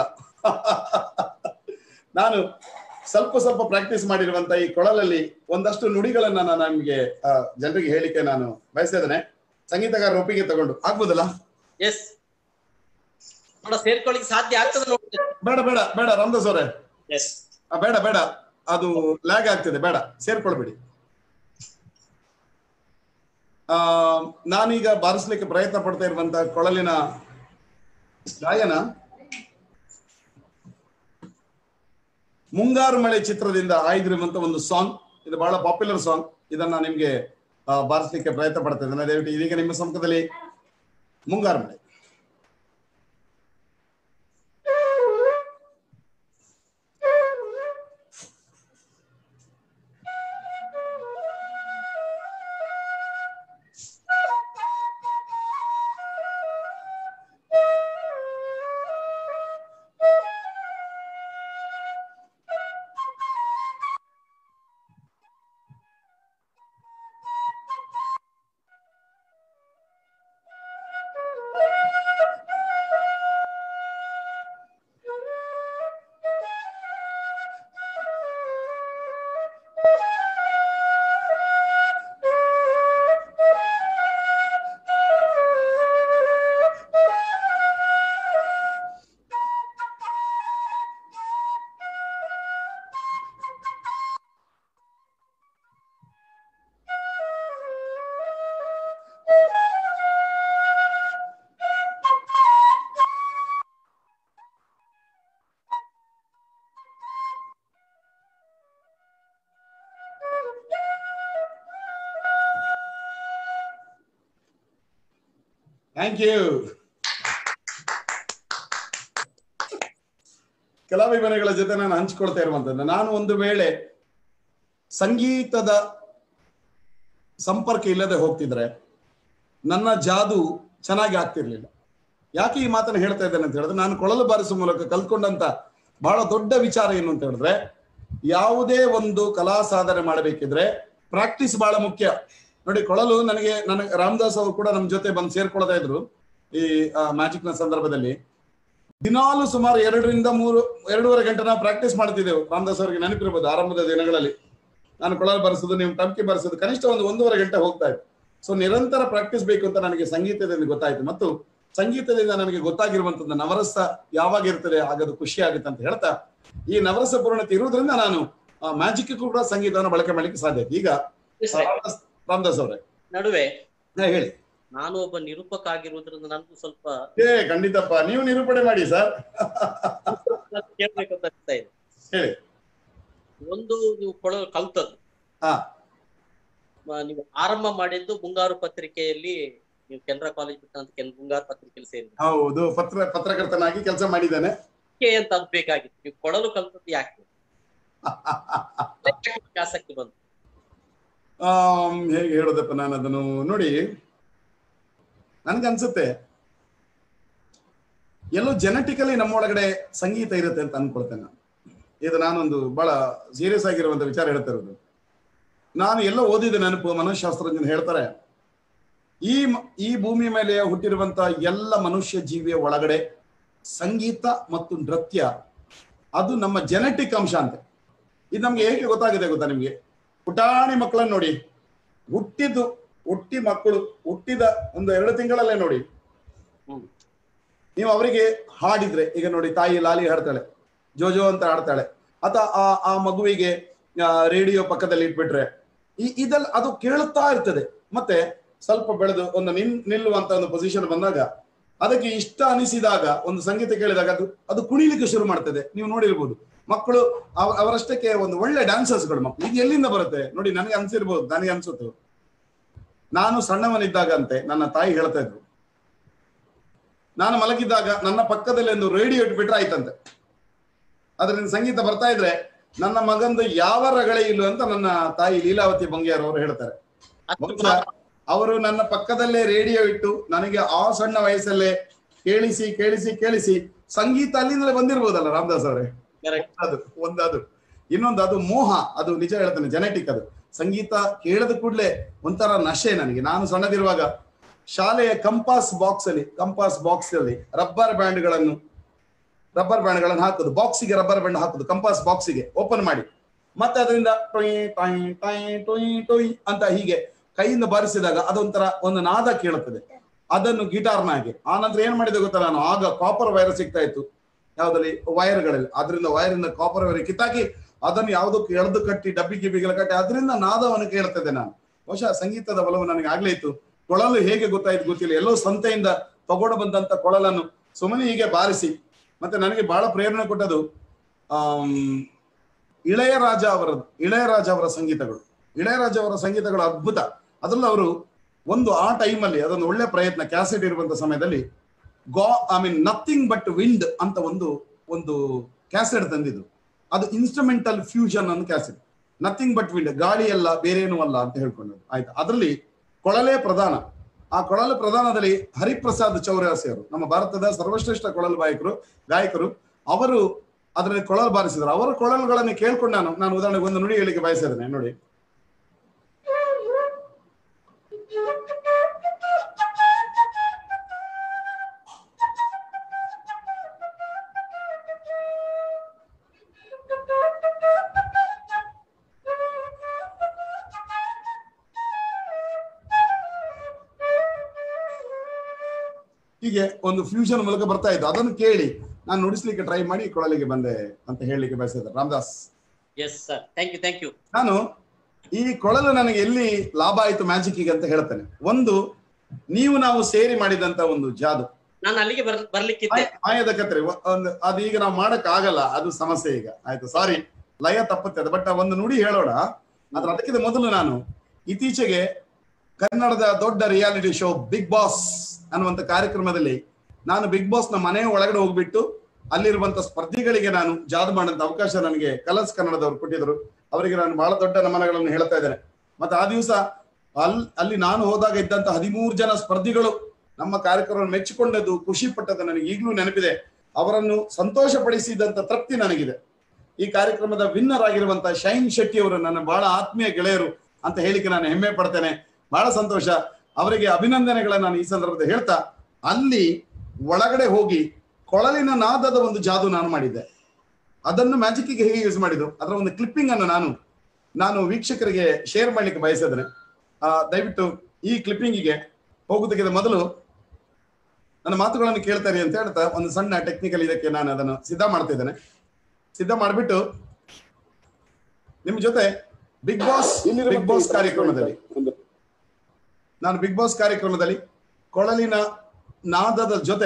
ನಾನು ಸ್ವಲ್ಪ ಸ್ವಲ್ಪ ಪ್ರಾಕ್ಟೀಸ್ ಮಾಡಿರುವಂತ ಈ ಕೊಳಲಲ್ಲಿ ಒಂದಷ್ಟು ನುಡಿಗಳನ್ನ ನಾನು ನಿಮಗೆ ಜನರಿಗೆ ಹೇಳಿಕೆ ನಾನು ಬಯಸ್ತಾ ಇದ್ದೇನೆ ಸಂಗೀತಗಾರರ ಒಪ್ಪಿಗೆ ತಗೊಂಡು ಆಗ್ಬೋದಲ್ಲ ಎಸ್ ನೋಡ ಸೇರ್ಕೊಳ್ಳಿಕ್ಕೆ ಸಾಧ್ಯ ಆಗ್ತದೆ ನೋಡಿ ಬೇಡ ಬೇಡ ಬೇಡ ರಾಮದಾಸ್ ಅವರೇ ಎಸ್ ಆ, ಬೇಡ ಬೇಡ ಅದು ಲ್ಯಾಗ್ ಆಗ್ತಿದೆ ಬೇಡ ಸೇರ್ಕೊಳ್ಬೇಡಿ ಆ ನಾನೀಗ ಬಾರಿಸ್ಲಿಕ್ಕೆ ಪ್ರಯತ್ನ ಪಡ್ತಾ ಇರುವಂತ ಕೊಳಲಿನ ಗಾಯನ ಮುಂಗಾರು ಮಳೆ ಚಿತ್ರದಿಂದ ಆಯ್ದಿರುವಂತ ಒಂದು ಸಾಂಗ್ ಇದು ಬಹಳ ಪಾಪ್ಯುಲರ್ ಸಾಂಗ್ ಇದನ್ನ ನಿಮ್ಗೆ ಆ, ಬಾರಿಸ್ಲಿಕ್ಕೆ ಪ್ರಯತ್ನ ಪಡ್ತಾ ಇದ್ದೇನೆ ದಯವಿಟ್ಟು ಇದೀಗ ನಿಮ್ಮ ಸಮ್ಮುಖದಲ್ಲಿ ಮುಂಗಾರು ಮಳೆ ಥ್ಯಾಂಕ್ ಯು ಕಲಾಭಿಮಾನಿಗಳ ಜೊತೆ ನಾನು ಹಂಚ್ಕೊಳ್ತಾ ಇರುವಂತದ್ದು ನಾನು ಒಂದು ವೇಳೆ ಸಂಗೀತದ ಸಂಪರ್ಕ ಇಲ್ಲದೆ ಹೋಗ್ತಿದ್ರೆ ನನ್ನ ಜಾದು ಚೆನ್ನಾಗಿ ಆಗ್ತಿರ್ಲಿಲ್ಲ ಯಾಕೆ ಈ ಮಾತನ್ನು ಹೇಳ್ತಾ ಇದ್ದೇನೆ ಅಂತ ಹೇಳಿದ್ರೆ ನಾನು ಕೊಳಲು ಬಾರಿಸುವ ಮೂಲಕ ಕಲ್ತ್ಕೊಂಡಂತ ಬಹಳ ದೊಡ್ಡ ವಿಚಾರ ಏನು ಅಂತ ಹೇಳಿದ್ರೆ ಯಾವುದೇ ಒಂದು ಕಲಾ ಸಾಧನೆ ಮಾಡಬೇಕಿದ್ರೆ ಪ್ರಾಕ್ಟೀಸ್ ಬಹಳ ಮುಖ್ಯ ನೋಡಿ ಕೊಳಲು ನನಗೆ ನನಗೆ ರಾಮದಾಸ್ ಅವರು ಕೂಡ ನಮ್ಮ ಜೊತೆ ಬಂದು ಸೇರ್ಕೊಳ್ತಾ ಇದ್ರು ಈ ಮ್ಯಾಜಿಕ್ ನ ಸಂದರ್ಭದಲ್ಲಿ ದಿನಾಲು ಸುಮಾರು ಎರಡರಿಂದ ಮೂರು ಎರಡೂವರೆ ಗಂಟೆ ನಾವು ಪ್ರಾಕ್ಟೀಸ್ ಮಾಡ್ತಿದ್ದೆವು ರಾಮದಾಸ್ ಅವರಿಗೆ ನೆನಪಿರ್ಬೋದು ಆರಂಭದ ದಿನಗಳಲ್ಲಿ ನಾನು ಕೊಳಲು ಬರೆಸೋದು ನೀವು ಟಮ್ಕಿ ಬರೆಸೋದು ಕನಿಷ್ಠ ಒಂದು ಒಂದೂವರೆ ಗಂಟೆ ಹೋಗ್ತಾ ಇತ್ತು ಸೊ ನಿರಂತರ ಪ್ರಾಕ್ಟೀಸ್ ಬೇಕು ಅಂತ ನನಗೆ ಸಂಗೀತದಿಂದ ಗೊತ್ತಾಯ್ತು ಮತ್ತು ಸಂಗೀತದಿಂದ ನನಗೆ ಗೊತ್ತಾಗಿರುವಂತದ್ದು ನವರಸ ಯಾವಾಗ ಇರ್ತದೆ ಆಗದು ಖುಷಿ ಆಗುತ್ತೆ ಅಂತ ಹೇಳ್ತಾ ಈ ನವರಸ ಪೂರ್ಣತೆ ಇರುವುದರಿಂದ ನಾನು ಮ್ಯಾಜಿಕ್ ಕೂಡ ಸಂಗೀತವನ್ನು ಬಳಕೆ ಮಾಡ್ಲಿಕ್ಕೆ ಸಾಧ್ಯ ಈಗ ರಾಮದಾಸ್ ರಾಮದಾಸ್ ಅವರೇ ನಡುವೆ ಹಾ, ಹೇಳಿ ನಾನು ಒಬ್ಬ ನಿರೂಪಕ ಆಗಿರುವುದರಿಂದ ನನಗೂ ಸ್ವಲ್ಪ ಏ ಖಂಡಿತಪ್ಪ ನೀವು ನಿರೂಪಣೆ ಮಾಡಿ ಸರ್ ಕೇಳ್ಬೇಕು ಅಂತ ಅನಿಸ್ತಾ ಇದೆ ಹೇಳಿ ಒಂದು ನೀವು ಕೊಳ ಕಲ್ತದ್ದು ಹಾ ಮ- ನೀವು ಆರಂಭ ಮಾಡಿದ್ದು ಮುಂಗಾರು ಪತ್ರಿಕೆಯಲ್ಲಿ ನೀವು ಕೆನರಾ ಕಾಲೇಜ್ ಬಿಟ್ಟ ಅಂತ ಕೆನ್ ಮುಂಗಾರು ಪತ್ರಿಕೆಯಲ್ಲಿ ಸೇರಿದ್ರಿ ಹೌದು ಪತ್ರ ಪತ್ರಕರ್ತನಾಗಿ ಕೆಲಸ ಮಾಡಿದ್ದೇನೆ ಯಾಕೆ ಅಂತ ಅದ್ ಬೇಕಾಗಿತ್ತು ನೀವು ಕೊಡಲು ಕಲ್ತದ್ದು ಯಾಕೆ ಯಾಕೆ ಆಸಕ್ತಿ ಬಂತು ಆಮ್, ಹೇಗೆ ಹೇಳೋದಪ್ಪ ನಾನು ಅದನ್ನು ನೋಡಿ ನನ್ಗನ್ಸುತ್ತೆ ಎಲ್ಲೋ ಜೆನೆಟಿಕಲಿ ನಮ್ಮೊಳಗಡೆ ಸಂಗೀತ ಇರುತ್ತೆ ಅಂತ ಅನ್ಕೊಳ್ತೇನೆ ನಾನು ಇದು ನಾನೊಂದು ಬಹಳ ಸೀರಿಯಸ್ ಆಗಿರುವಂತ ವಿಚಾರ ಹೇಳ್ತಾ ಇರೋದು ನಾನು ಎಲ್ಲ ಓದಿದ ನೆನಪು ಮನಃಶಾಸ್ತ್ರಜ್ಞರು ಹೇಳ್ತಾರೆ ಈ ಮ- ಈ ಭೂಮಿ ಮೇಲೆ ಹುಟ್ಟಿರುವಂತ ಎಲ್ಲ ಮನುಷ್ಯ ಜೀವಿಯ ಒಳಗಡೆ ಸಂಗೀತ ಮತ್ತು ನೃತ್ಯ ಅದು ನಮ್ಮ ಜೆನೆಟಿಕ್ ಅಂಶ ಅಂತೆ ಇದು ನಮ್ಗೆ ಹೇಗೆ ಗೊತ್ತಾಗಿದೆ ಗೊತ್ತಾ ನಿಮ್ಗೆ ಪುಟಾಣಿ ಮಕ್ಕಳನ್ನ ನೋಡಿ ಹುಟ್ಟಿದ್ದು ಹುಟ್ಟಿ ಮಕ್ಕಳು ಹುಟ್ಟಿದ ಒಂದು ಎರಡು ತಿಂಗಳಲ್ಲೇ ನೋಡಿ ಹ್ಮ್ ನೀವು ಅವರಿಗೆ ಹಾಡಿದ್ರೆ ಈಗ ನೋಡಿ ತಾಯಿ ಲಾಲಿ ಹಾಡ್ತಾಳೆ ಜೋಜೋ ಅಂತ ಹಾಡ್ತಾಳೆ ಅಥವಾ ಆ ಆ ಮಗುವಿಗೆ ರೇಡಿಯೋ ಪಕ್ಕದಲ್ಲಿ ಇಟ್ಬಿಟ್ರೆ ಈ ಇದೆಲ್ಲ ಅದು ಕೇಳುತ್ತಾ ಇರ್ತದೆ ಮತ್ತೆ ಸ್ವಲ್ಪ ಬೆಳೆದು ಒಂದು ನಿನ್ ನಿಲ್ಲುವಂತ ಒಂದು ಪೊಸಿಷನ್ ಬಂದಾಗ ಅದಕ್ಕೆ ಇಷ್ಟ ಅನಿಸಿದಾಗ ಒಂದು ಸಂಗೀತ ಕೇಳಿದಾಗ ಅದು ಅದು ಕುಣಿಲಿಕ್ಕೆ ಶುರು ಮಾಡ್ತದೆ ನೀವು ನೋಡಿರ್ಬೋದು ಮಕ್ಕಳು ಅವ- ಅವರಷ್ಟಕ್ಕೆ ಒಂದು ಒಳ್ಳೆ ಡ್ಯಾನ್ಸರ್ಸ್ಗಳು ಮಕ್ಕಳು ಇದು ಎಲ್ಲಿಂದ ಬರುತ್ತೆ ನೋಡಿ ನನಗೆ ಅನ್ಸಿರ್ಬೋದು ನನಗೆ ಅನ್ಸುತ್ತೆ ನಾನು ಸಣ್ಣವನಿದ್ದಾಗ ಅಂತೆ ನನ್ನ ತಾಯಿ ಹೇಳ್ತಾ ಇದ್ರು ನಾನು ಮಲಗಿದ್ದಾಗ ನನ್ನ ಪಕ್ಕದಲ್ಲಿ ಒಂದು ರೇಡಿಯೋ ಇಟ್ಬಿಟ್ರೆ ಆಯ್ತಂತೆ ಅದರಿಂದ ಸಂಗೀತ ಬರ್ತಾ ಇದ್ರೆ ನನ್ನ ಮಗಂದು ಯಾವ ರಗಳೆ ಇಲ್ಲ ಅಂತ ನನ್ನ ತಾಯಿ ಲೀಲಾವತಿ ಬಂಗಿಯಾರ್ ಅವರು ಹೇಳ್ತಾರೆ ಅಷ್ಟು ಬಹುಶಃ ಅವರು ನನ್ನ ಪಕ್ಕದಲ್ಲೇ ರೇಡಿಯೋ ಇಟ್ಟು ನನಗೆ ಆ ಸಣ್ಣ ವಯಸ್ಸಲ್ಲೇ ಕೇಳಿಸಿ ಕೇಳಿಸಿ ಕೇಳಿಸಿ ಸಂಗೀತ ಅಲ್ಲಿಂದಲೇ ಬಂದಿರ್ಬೋದಲ್ಲ ರಾಮದಾಸ್ ಅವರೇ correct. ಅದು ಒಂದದು ಇನ್ನೊಂದು ಅದು ಮೋಹ ಅದು ನಿಜ ಹೇಳ್ತಾನೆ ಜೆನೆಟಿಕ್ ಅದು ಸಂಗೀತ ಕೇಳದ ಕೂಡಲೇ ಒಂಥರ ನಶೆ ನನಗೆ ನಾನು ಸಣ್ಣದಿರುವಾಗ ಶಾಲೆಯ ಕಂಪಾಸ್ ಬಾಕ್ಸ್ ಅಲ್ಲಿ ಕಂಪಾಸ್ ಬಾಕ್ಸ್ ಅಲ್ಲಿ ರಬ್ಬರ್ ಬ್ಯಾಂಡ್ಗಳನ್ನು ರಬ್ಬರ್ ಬ್ಯಾಂಡ್ಗಳನ್ನು ಹಾಕುದು ಬಾಕ್ಸಿಗೆ ರಬ್ಬರ್ ಬ್ಯಾಂಡ್ ಹಾಕುದು ಕಂಪಾಸ್ ಬಾಕ್ಸಿಗೆ ಓಪನ್ ಮಾಡಿ ಮತ್ತೆ ಅದರಿಂದ ಟೊಯ್ ಟೊಯ್ ಟೊಯ್ ಟೊಯ್ ಟೊಯ್ ಅಂತ ಹೀಗೆ ಕೈಯಿಂದ ಬಾರಿಸಿದಾಗ ಅದೊಂಥರ ಒಂದು ನಾದ ಕೇಳುತ್ತದೆ ಅದನ್ನು ಗಿಟಾರ್ನ ಹಾಗೆ ಆ ನಂತರ ಏನ್ ಮಾಡಿದೆ ಗೊತ್ತಾ ನಾನು ಆಗ ಕಾಪರ್ ವೈರ್ ಸಿಗ್ತಾ ಇತ್ತು ಯಾವ್ದಲ್ಲಿ ವೈರ್ಗಳಲ್ಲಿ ಅದರಿಂದ ವೈರಿಂದ ಕಾಪರ್ ವೈರ್ ಕಿತ್ತಾಕಿ ಅದನ್ನು ಯಾವುದಕ್ಕೂ ಎಳೆದು ಕಟ್ಟಿ ಡಬ್ಬಿ ಗಿಬ್ಬಿಗೆಲ್ಲ ಕಟ್ಟಿ ಅದರಿಂದ ನಾದವನ್ನು ಕೇಳ್ತದೆ ನಾನು ಬಹುಶಃ ಸಂಗೀತದ ಒಲವು ನನಗೆ ಆಗ್ಲೇ ಇತ್ತು ಕೊಳಲು ಹೇಗೆ ಗೊತ್ತಾಯ್ತು ಗೊತ್ತಿಲ್ಲ ಎಲ್ಲೋ ಸಂತೆಯಿಂದ ತಗೊಂಡು ಬಂದಂತ ಕೊಳಲನ್ನು ಸುಮ್ಮನೆ ಹೀಗೆ ಬಾರಿಸಿ ಮತ್ತೆ ನನಗೆ ಬಹಳ ಪ್ರೇರಣೆ ಕೊಟ್ಟದು ಆಮ್, ಇಳೆಯರಾಜ ಅವರದ್ದು ಇಳೆಯರಾಜ ಅವರ ಸಂಗೀತಗಳು ಇಳೆಯರಾಜ ಅವರ ಸಂಗೀತಗಳು ಅದ್ಭುತ ಅದರಲ್ಲೂ ಅವರು ಒಂದು ಆ ಟೈಮಲ್ಲಿ ಅದೊಂದು ಒಳ್ಳೆ ಪ್ರಯತ್ನ ಕ್ಯಾಸೆಟ್ ಇರುವಂತ ಸಮಯದಲ್ಲಿ ಗಾ I mean nothing but wind ಅಂತ ಒಂದು ಒಂದು ಕ್ಯಾಸೆಟ್ ತಂದಿದ್ದು ಅದು ಇನ್ಸ್ಟ್ರುಮೆಂಟಲ್ ಫ್ಯೂಷನ್ ಅನ್ನೋ ಕ್ಯಾಸೆಟ್ ನಥಿಂಗ್ ಬಟ್ ವಿಂಡ್ ಗಾಳಿ ಅಲ್ಲ ಬೇರೇನೂ ಅಲ್ಲ ಅಂತ ಹೇಳ್ಕೊಂಡದ್ದು ಆಯ್ತು ಅದರಲ್ಲಿ ಕೊಳಲೇ ಪ್ರಧಾನ ಆ ಕೊಳಲು ಪ್ರಧಾನದಲ್ಲಿ ಹರಿಪ್ರಸಾದ್ ಚೌರಾಸಿ ಅವರು ನಮ್ಮ ಭಾರತದ ಸರ್ವಶ್ರೇಷ್ಠ ಕೊಳಲು ಗಾಯಕರು ಗಾಯಕರು ಅವರು ಅದರಲ್ಲಿ ಕೊಳಲು ಬಾರಿಸಿದ್ರು ಅವರ ಕೊಳಲುಗಳನ್ನು ಕೇಳ್ಕೊಂಡು ನಾನು ನಾನು ಉದಾಹರಣೆಗೆ ಒಂದು ನುಡಿ ಹೇಳಿಕೆ ಬಯಸಿದ್ದೇನೆ ನೋಡಿ ಹೀಗೆ ಒಂದು ಫ್ಯೂಷನ್ ಮೂಲಕ ಬರ್ತಾ ಇತ್ತು ಅದನ್ನು ಕೇಳಿ ನಾನು ನುಡಿಸ್ಲಿಕ್ಕೆ ಟ್ರೈ ಮಾಡಿ ಕೊಳಲಿಗೆ ಬಂದೆ ಅಂತ ಹೇಳಲಿಕ್ಕೆ ಬಯಸಿದ್ದಾರೆ Ramdas yes sir thank you thank you ನಾನು ಈ ಕೊಳಲು ನನಗೆ ಎಲ್ಲಿ ಲಾಭ ಆಯ್ತು ಮ್ಯಾಜಿಕ್ಕಿಗೆ ಅಂತ ಹೇಳ್ತೇನೆ ಒಂದು ನೀವು ನಾವು ಸೇರಿ ಮಾಡಿದಂತ ಒಂದು ಜಾದು ನಾನು ಅಲ್ಲಿಗೆ ಬರ್ ಬರ್ಲಿಕ್ಕಿದ್ದೆ ಮಾಯ- ಮಾಯದ ಕತ್ರೆ ಒ- ಒಂದು ಅದು ಈಗ ನಾವು ಮಾಡಕ್ ಆಗಲ್ಲ ಅದು ಸಮಸ್ಯೆ ಈಗ ಆಯ್ತು ಸಾರಿ ಲಯ ತಪ್ಪುತ್ತದೆ ಬಟ್ ಒಂದು ನುಡಿ ಹೇಳೋಣ ಆದ್ರೆ ಅದಕ್ಕಿಂತ ಮೊದಲು ನಾನು ಇತ್ತೀಚೆಗೆ ಕನ್ನಡದ ದೊಡ್ಡ ರಿಯಾಲಿಟಿ ಶೋ ಬಿಗ್ ಬಾಸ್ ಅನ್ನುವಂತ ಕಾರ್ಯಕ್ರಮದಲ್ಲಿ ನಾನು ಬಿಗ್ ಬಾಸ್ ನ ಮನೆಯ ಒಳಗಡೆ ಹೋಗ್ಬಿಟ್ಟು ಅಲ್ಲಿರುವಂತ ಸ್ಪರ್ಧಿಗಳಿಗೆ ನಾನು ಜಾದು ಮಾಡಂತ ಅವಕಾಶ ನನಗೆ ಕಲರ್ಸ್ ಕನ್ನಡದವರು ಕೊಟ್ಟಿದ್ರು ಅವರಿಗೆ ನಾನು ಬಹಳ ದೊಡ್ಡ ನಮನಗಳನ್ನು ಹೇಳ್ತಾ ಇದ್ದೇನೆ ಮತ್ತೆ ಆ ದಿವಸ ಅಲ್ ಅಲ್ಲಿ ನಾನು ಹೋದಾಗ ಇದ್ದಂತ ಹದಿಮೂರು ಜನ ಸ್ಪರ್ಧಿಗಳು ನಮ್ಮ ಕಾರ್ಯಕ್ರಮವನ್ನು ಮೆಚ್ಚಿಕೊಂಡದ್ದು ಖುಷಿ ಪಟ್ಟದ್ದು ನನಗೆ ಈಗಲೂ ನೆನಪಿದೆ ಅವರನ್ನು ಸಂತೋಷಪಡಿಸಿದಂತ ತೃಪ್ತಿ ನನಗಿದೆ ಈ ಕಾರ್ಯಕ್ರಮದ ವಿನ್ನರ್ ಆಗಿರುವಂತ ಶೈನ್ ಶೆಟ್ಟಿ ಅವರು ನನ್ನ ಬಹಳ ಆತ್ಮೀಯ ಗೆಳೆಯರು ಅಂತ ಹೇಳಿಕೆ ನಾನು ಹೆಮ್ಮೆ ಪಡ್ತೇನೆ ಬಹಳ ಸಂತೋಷ ಅವರಿಗೆ ಅಭಿನಂದನೆಗಳನ್ನ ನಾನು ಈ ಸಂದರ್ಭದಲ್ಲಿ ಹೇಳ್ತಾ ಅಲ್ಲಿ ಒಳಗಡೆ ಹೋಗಿ ಕೊಳಲಿನ ನಾದದ ಒಂದು ಜಾದು ನಾನು ಮಾಡಿದ್ದೆ ಅದನ್ನು ಮ್ಯಾಜಿಕ್ಗೆ ಹೇಗೆ ಯೂಸ್ ಮಾಡಿದ್ದು ಅದರ ಒಂದು ಕ್ಲಿಪ್ಪಿಂಗ್ ಅನ್ನು ನಾನು ನಾನು ವೀಕ್ಷಕರಿಗೆ ಶೇರ್ ಮಾಡ್ಲಿಕ್ಕೆ ಬಯಸಿದ್ದೇನೆ ಆ, ದಯವಿಟ್ಟು ಈ ಕ್ಲಿಪ್ಪಿಂಗಿಗೆ ಹೋಗುವುದಕ್ಕಿಂತ ಮೊದಲು ನನ್ನ ಮಾತುಗಳನ್ನು ಕೇಳ್ತಾರೆ ಅಂತ ಹೇಳ್ತಾ ಒಂದು ಸಣ್ಣ ಟೆಕ್ನಿಕಲ್ ಇದಕ್ಕೆ ನಾನು ಅದನ್ನು ಸಿದ್ಧ ಮಾಡ್ತಾ ಇದ್ದೇನೆ ಸಿದ್ಧ ಮಾಡಿಬಿಟ್ಟು ನಿಮ್ ಜೊತೆ ಬಿಗ್ ಬಾಸ್ ಬಿಗ್ ಬಾಸ್ ಕಾರ್ಯಕ್ರಮದಲ್ಲಿ ನಾನು ಬಿಗ್ ಬಾಸ್ ಕಾರ್ಯಕ್ರಮದಲ್ಲಿ ಕೊಳಲಿನ ನಾದದ ಜೊತೆ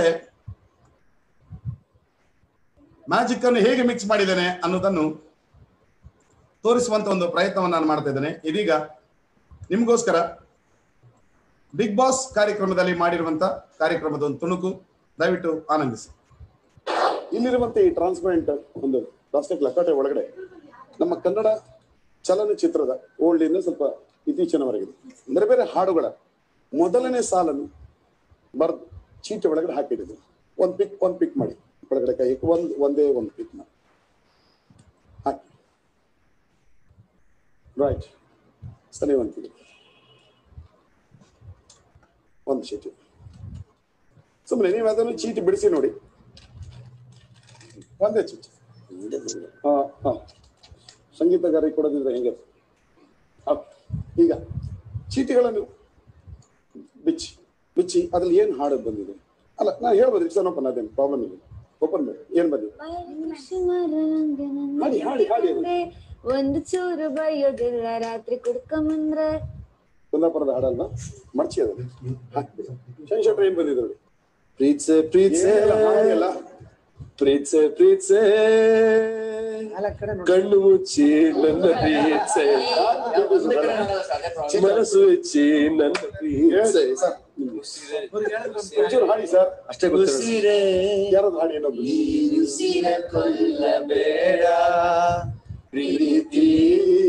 ಮ್ಯಾಜಿಕ್ ಅನ್ನು ಹೇಗೆ ಮಿಕ್ಸ್ ಮಾಡಿದ್ದೇನೆ ಅನ್ನೋದನ್ನು ತೋರಿಸುವಂತ ಒಂದು ಪ್ರಯತ್ನವನ್ನು ನಾನು ಮಾಡ್ತಾ ಇದ್ದೇನೆ ಇದೀಗ ನಿಮಗೋಸ್ಕರ ಬಿಗ್ ಬಾಸ್ ಕಾರ್ಯಕ್ರಮದಲ್ಲಿ ಮಾಡಿರುವಂತ ಕಾರ್ಯಕ್ರಮದ ಒಂದು ತುಣುಕು ದಯವಿಟ್ಟು ಆನಂದಿಸಿ ಇಲ್ಲಿರುವಂತೆ ಈ ಟ್ರಾನ್ಸ್ಪರೆಂಟ್ ಒಂದು ಪ್ಲಾಸ್ಟಿಕ್ ಲಕಾಟೆ ಒಳಗಡೆ ನಮ್ಮ ಕನ್ನಡ ಚಲನಚಿತ್ರದ ಓಲ್ಡ್ ಇಂದ ಸ್ವಲ್ಪ ಇತ್ತೀಚಿನವರೆಗಿದೆ ಬೇರೆ ಬೇರೆ ಹಾಡುಗಳ ಮೊದಲನೇ ಸಾಲನ್ನು ಬರ್ದು ಚೀಟಿ ಒಳಗಡೆ ಹಾಕಿಟ್ಟಿದ್ರು ಒಂದ್ ಪಿಕ್ ಒಂದ್ ಪಿಕ್ ಮಾಡಿ ಒಳಗಡೆ ಕೈ ಇಟ್ಟು ಒಂದ್ ಒಂದೇ ಒಂದು ಪಿಕ್ ಮಾಡಿ ಹಾಕಿ ರೈಟ್ ಸರಿ ಒಂದು ಪಿಕ್ ಒಂದು ಚೀಟಿ ಸುಮ್ಮನೆ ನೀವು ಅದನ್ನು ಚೀಟಿ ಬಿಡಿಸಿ ನೋಡಿ ಒಂದೇ ಚೀಟಿ ಹಾ ಹಾ ಸಂಗೀತಗಾರರಿಗೆ ಕೊಡೋದಿದ್ರೆ ಹೆಂಗೆ ಹಾ, ಈಗ ಚೀಟಿಗಳನ್ನು ಬಿಚ್ಚಿ ಬಿಚ್ಚಿ ಅದ್ರಲ್ಲಿ ಏನು ಹಾಡು ಬಂದಿದೆ ಅಲ್ಲ ನಾನು ಹೇಳ್ಬೋದು ಇಟ್ಸ್ ಓಪನ್ ಅದೇನು ಪ್ರಾಬ್ಲಮ್ ಇಲ್ಲ ಓಪನ್ ಮಾಡಿ ಏನ್ ಬನ್ನಿ ಹಾಡಿ, ಹಾಡಿ, ಹಾಡಿ ಅದು. ಒಂದು ಚೂರು ಬೈಯೋದಿಲ್ಲ ರಾತ್ರಿ ಕುಡ್ಕೊಂಬಂದ್ರೆ ಕುಂದಾಪುರದ ಹಾಡಲ್ವಾ ಮರ್ಚಿ ಅದು ಹಾಕ್ಬಿಡಿ ಶಂಕರ್ ಏನ್ ಬಂದಿದೆ ನೋಡಿ ಪ್ರೀತ್ಸೆ ಪ್ರೀತ್ಸೆ ಹಾಡಿಯಲ್ಲ ಪ್ರೀತ್ಸೆ ಪ್ರೀತ್ಸೆ ಕಣ್ಣು ಮುಚ್ಚಿ ನನ್ನ ಪ್ರೀತ್ಸೆ ಮನಸ್ಸು ಹೆಚ್ಚಿ ನನ್ನ ಪ್ರೀತ್ಸೆ ಒಂಚೂರು ಹಾಡಿ ಸರ್ ಅಷ್ಟೇ ಗೊತ್ತಿರೋದು. ಯಾರದು ಹಾಡಿ ಇನ್ನೊಬ್ರು ಕೊಲ್ಲಬೇಡ ಪ್ರೀತಿ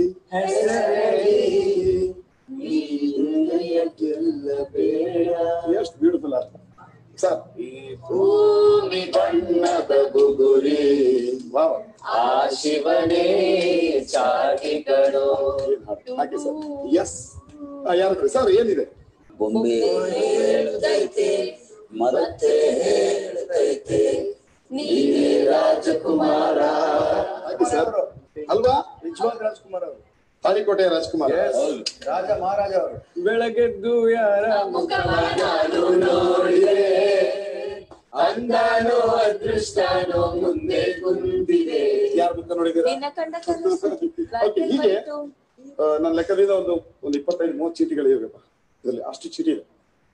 ಎಷ್ಟು ಬ್ಯೂಟಿಫುಲ್ ಸರ್ ಭೂಮಿ ಬಣ್ಣದ ಬುಗುರಿ ವಾವ್ ಆ ಶಿವನೇ ಚಾಟಿಗಳು ಏನ್ ಹಾಡು ಹಾಕಿ ಸರ್ ಎಸ್ ಯಾರು ಸರ್ ಏನಿದೆ ಬೊಂಬೆ ಹೇಳುತ್ತೈತೆ ಮತ್ತೆ ಹೇಳುತ್ತೈತೆ ನೀನೇ ರಾಜಕುಮಾರ ಹಾಕಿ ಸರ್ ಅಲ್ವಾ ನಿಜವಾದ ರಾಜ್ಕುಮಾರ್ ಅವರು ತಾಳಿಕೋಟೆ ರಾಜ್ಕುಮಾರ್ ರಾಜ ಮಹಾರಾಜ ಅವರು ಬೆಳಗೆದ್ದು ಯಾರ ಮುಖವಾಡಲು ನೋಡಿದೆ ಅಂದಾನೋ ಅದೃಷ್ಟನೋ ಮುಂದೆ ಕುಂದಿದೆ ಯಾರ ಮುಖ ನೋಡಿದ್ದೀರಾ ನಿನ್ನ ಕಂಡ ಕನಸು Okay, ಹೀಗೆ ಆ, ನನ್ನ ಲೆಕ್ಕದಿಂದ ಒಂದು ಒಂದು ಇಪ್ಪತ್ತೈದು ಮೂವತ್ತು ಚೀಟಿಗಳು ಇರಬೇಕಪ್ಪ ಇದರಲ್ಲಿ ಅಷ್ಟು ಚೀಟಿ ಇದೆ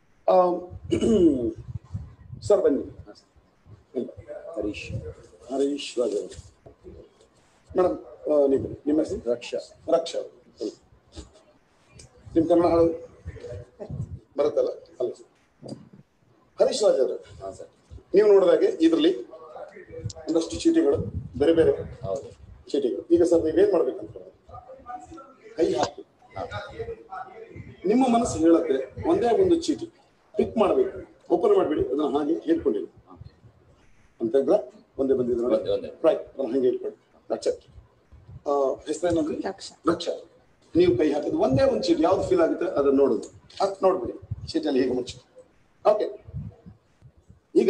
ಸರ್ ಬನ್ನಿ ಇಲ್ಲ. ಹರೀಶ್ ಹರೀಶ್ ರಾಜ್ ಅವರು ಮೇಡಮ್ ನೀವು ಬನ್ನಿ. ನಿಮ್ಮ ಹೆಸರು ರಕ್ಷಾ ರಕ್ಷಾ ಅವರು ಬನ್ನಿ. ನಿಮ್ ಕನ್ನಡ ಹಾಡು ಬರುತ್ತಲ್ಲ ಅಲ್ಲ ಹರೀಶ್ ರಾಜ್ ಅವರು ನೀವು ನೋಡಿದಾಗೆ ಇದರಲ್ಲಿ ಒಂದಷ್ಟು ಚೀಟಿಗಳು ಬೇರೆ ಬೇರೆ ಹೌದು ಚೀಟಿಗಳು ಈಗ ಸರ್ ನೀವೇನ್ ಮಾಡ್ಬೇಕಂತ ಕೈ ಹಾಕಿ ನಿಮ್ಮ ಮನಸ್ಸು ಹೇಳುತ್ತೆ ಒಂದೇ ಒಂದು ಚೀಟಿ ಪಿಕ್ ಮಾಡಬೇಕು ಓಪನ್ ಮಾಡಬೇಡಿ ಅದನ್ನ ಹಾಗೆ ಇಟ್ಕೊಂಡಿರಿ ಅಂತ ಇದ್ರ ಒಂದೇ ಬಂದಿದ್ರೆ ಒಂದೇ, ಒಂದೇ. ರೈಟ್ ಅದನ್ನ ಹಾಗೆ ಇಟ್ಕೊಳ್ಳಿ ರಕ್ಷ ಹೆಸರೇನಂದ್ರೆ ರಕ್ಷ. ರಕ್ಷ ನೀವು ಕೈ ಹಾಕಿದ್ ಒಂದೇ ಒಂದು ಚೀಟಿ ಯಾವ್ದು ಫೀಲ್ ಆಗುತ್ತೆ ಅದನ್ನ ನೋಡುದು ಅದು ನೋಡ್ಬಿಡಿ ಚೀಟಿಯಲ್ಲಿ ಹೇಗೆ ಮುಚ್ಚಿ ಓಕೆ ಈಗ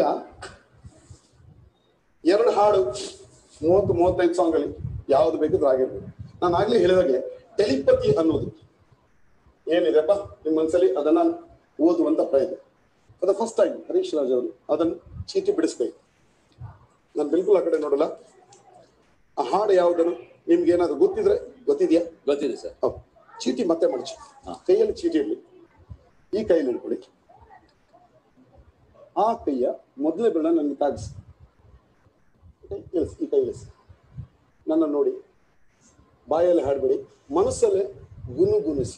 ಎರಡು ಹಾಡು ಮೂವತ್ತು ಮೂವತ್ತೈದು ಸಾಂಗ್ ಅಲ್ಲಿ ಯಾವ್ದು ಬೇಕಿದ್ರು ಆಗಿರ್ಬೋದು ನಾನು ಆಗ್ಲೇ ಹೇಳಿದಾಗೆ ಟೆಲಿಪತಿ ಅನ್ನೋದು ಏನಿದೆಪ್ಪ ನಿಮ್ಮ ಮನಸ್ಸಲ್ಲಿ ಅದನ್ನ ಓದುವಂತ ಪ್ರಯತ್ನ for the first time Harish Raj ಅವರು ಅದನ್ನು ಚೀಟಿ ಬಿಡಿಸ್ಬೇಕು ನಾನು ಬಿಲ್ಕುಲ್ ಆ ಕಡೆ ನೋಡಲ್ಲ ಆ ಹಾಡು ಯಾವುದನ್ನು ನಿಮ್ಗೆ ಏನಾದ್ರು ಗೊತ್ತಿದ್ರೆ ಗೊತ್ತಿದ್ಯಾ ಗೊತ್ತಿದೆ ಸರ್ ಹೌದು ಚೀಟಿ ಮತ್ತೆ ಮಡಚಿ ಕೈಯಲ್ಲಿ ಚೀಟಿ ಇರಲಿ ಈ ಕೈಯಲ್ಲಿ ಇಟ್ಕೊಳ್ಳಿ ಆ ಕೈಯ ಮೊದಲೇ ಬೆರಳ ನನಗೆ ತಾಗಿಸಿ ಕೈ ಇಳಿಸಿ ಈ ಕೈ ಇಳಿಸಿ ನನ್ನ ನೋಡಿ ಬಾಯಲ್ಲಿ ಹಾಡಬೇಡಿ ಮನಸ್ಸಲ್ಲೇ ಗುನುಗುಣಿಸಿ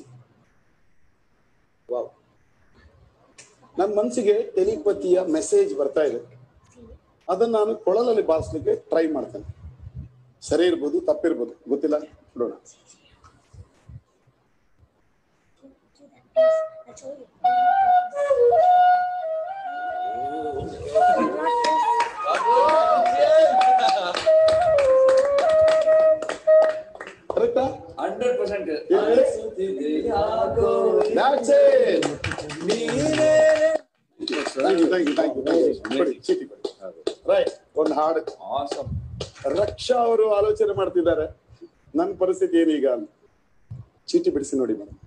ವಾವ್ ನನ್ನ ಮನಸ್ಸಿಗೆ ಟೆಲಿಪತಿಯ ಮೆಸೇಜ್ ಬರ್ತಾ ಇದೆ ಅದನ್ನ ನಾನು ಕೊಳಲಲ್ಲಿ ಬಾರಿಸ್ಲಿಕ್ಕೆ ಟ್ರೈ ಮಾಡ್ತೇನೆ ಸರಿ ಇರ್ಬೋದು ತಪ್ಪಿರ್ಬೋದು ಗೊತ್ತಿಲ್ಲ ನೋಡೋಣ ಕರೆಕ್ಟಾ hundred percent That's it. Thank you, thank you, thank you, thank you. ಕೊಡಿ, ಚೀಟಿ ಕೊಡಿ. Right, ಒಂದು ಹಾಡು ಆಸಮ್ ರಕ್ಷಾ ಅವರು ಆಲೋಚನೆ ಮಾಡ್ತಿದ್ದಾರೆ ನನ್ನ ಪರಿಸ್ಥಿತಿ ಏನೀಗ ಅಂತ. ಚೀಟಿ ಬಿಡಿಸಿ ನೋಡಿ ಮೇಡಮ್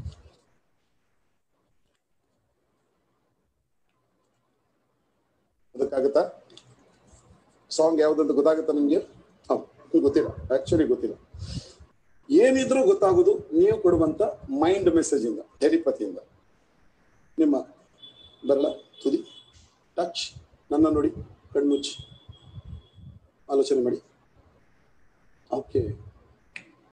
ಅದಕ್ಕಾಗತ್ತಾ ಸಾಂಗ್ ಯಾವ್ದಂತ ಗೊತ್ತಾಗುತ್ತಾ ನಿಮ್ಗೆ ಹೌದು ಗೊತ್ತಿಲ್ಲ ಆಕ್ಚುಲಿ ಗೊತ್ತಿಲ್ಲ ಏನಿದ್ರೂ ಗೊತ್ತಾಗೋದು ನೀವು ಕೊಡುವಂತ ಮೈಂಡ್ ಮೆಸೇಜ್ ಇಂದ ಟೆಲಿಪತಿಯಿಂದ ನಿಮ್ಮ ಬರಲ ತುದಿ ಟಚ್ ನನ್ನ ನೋಡಿ ಕಣ್ಮುಚ್ಚಿ ಆಲೋಚನೆ ಮಾಡಿ ಓಕೆ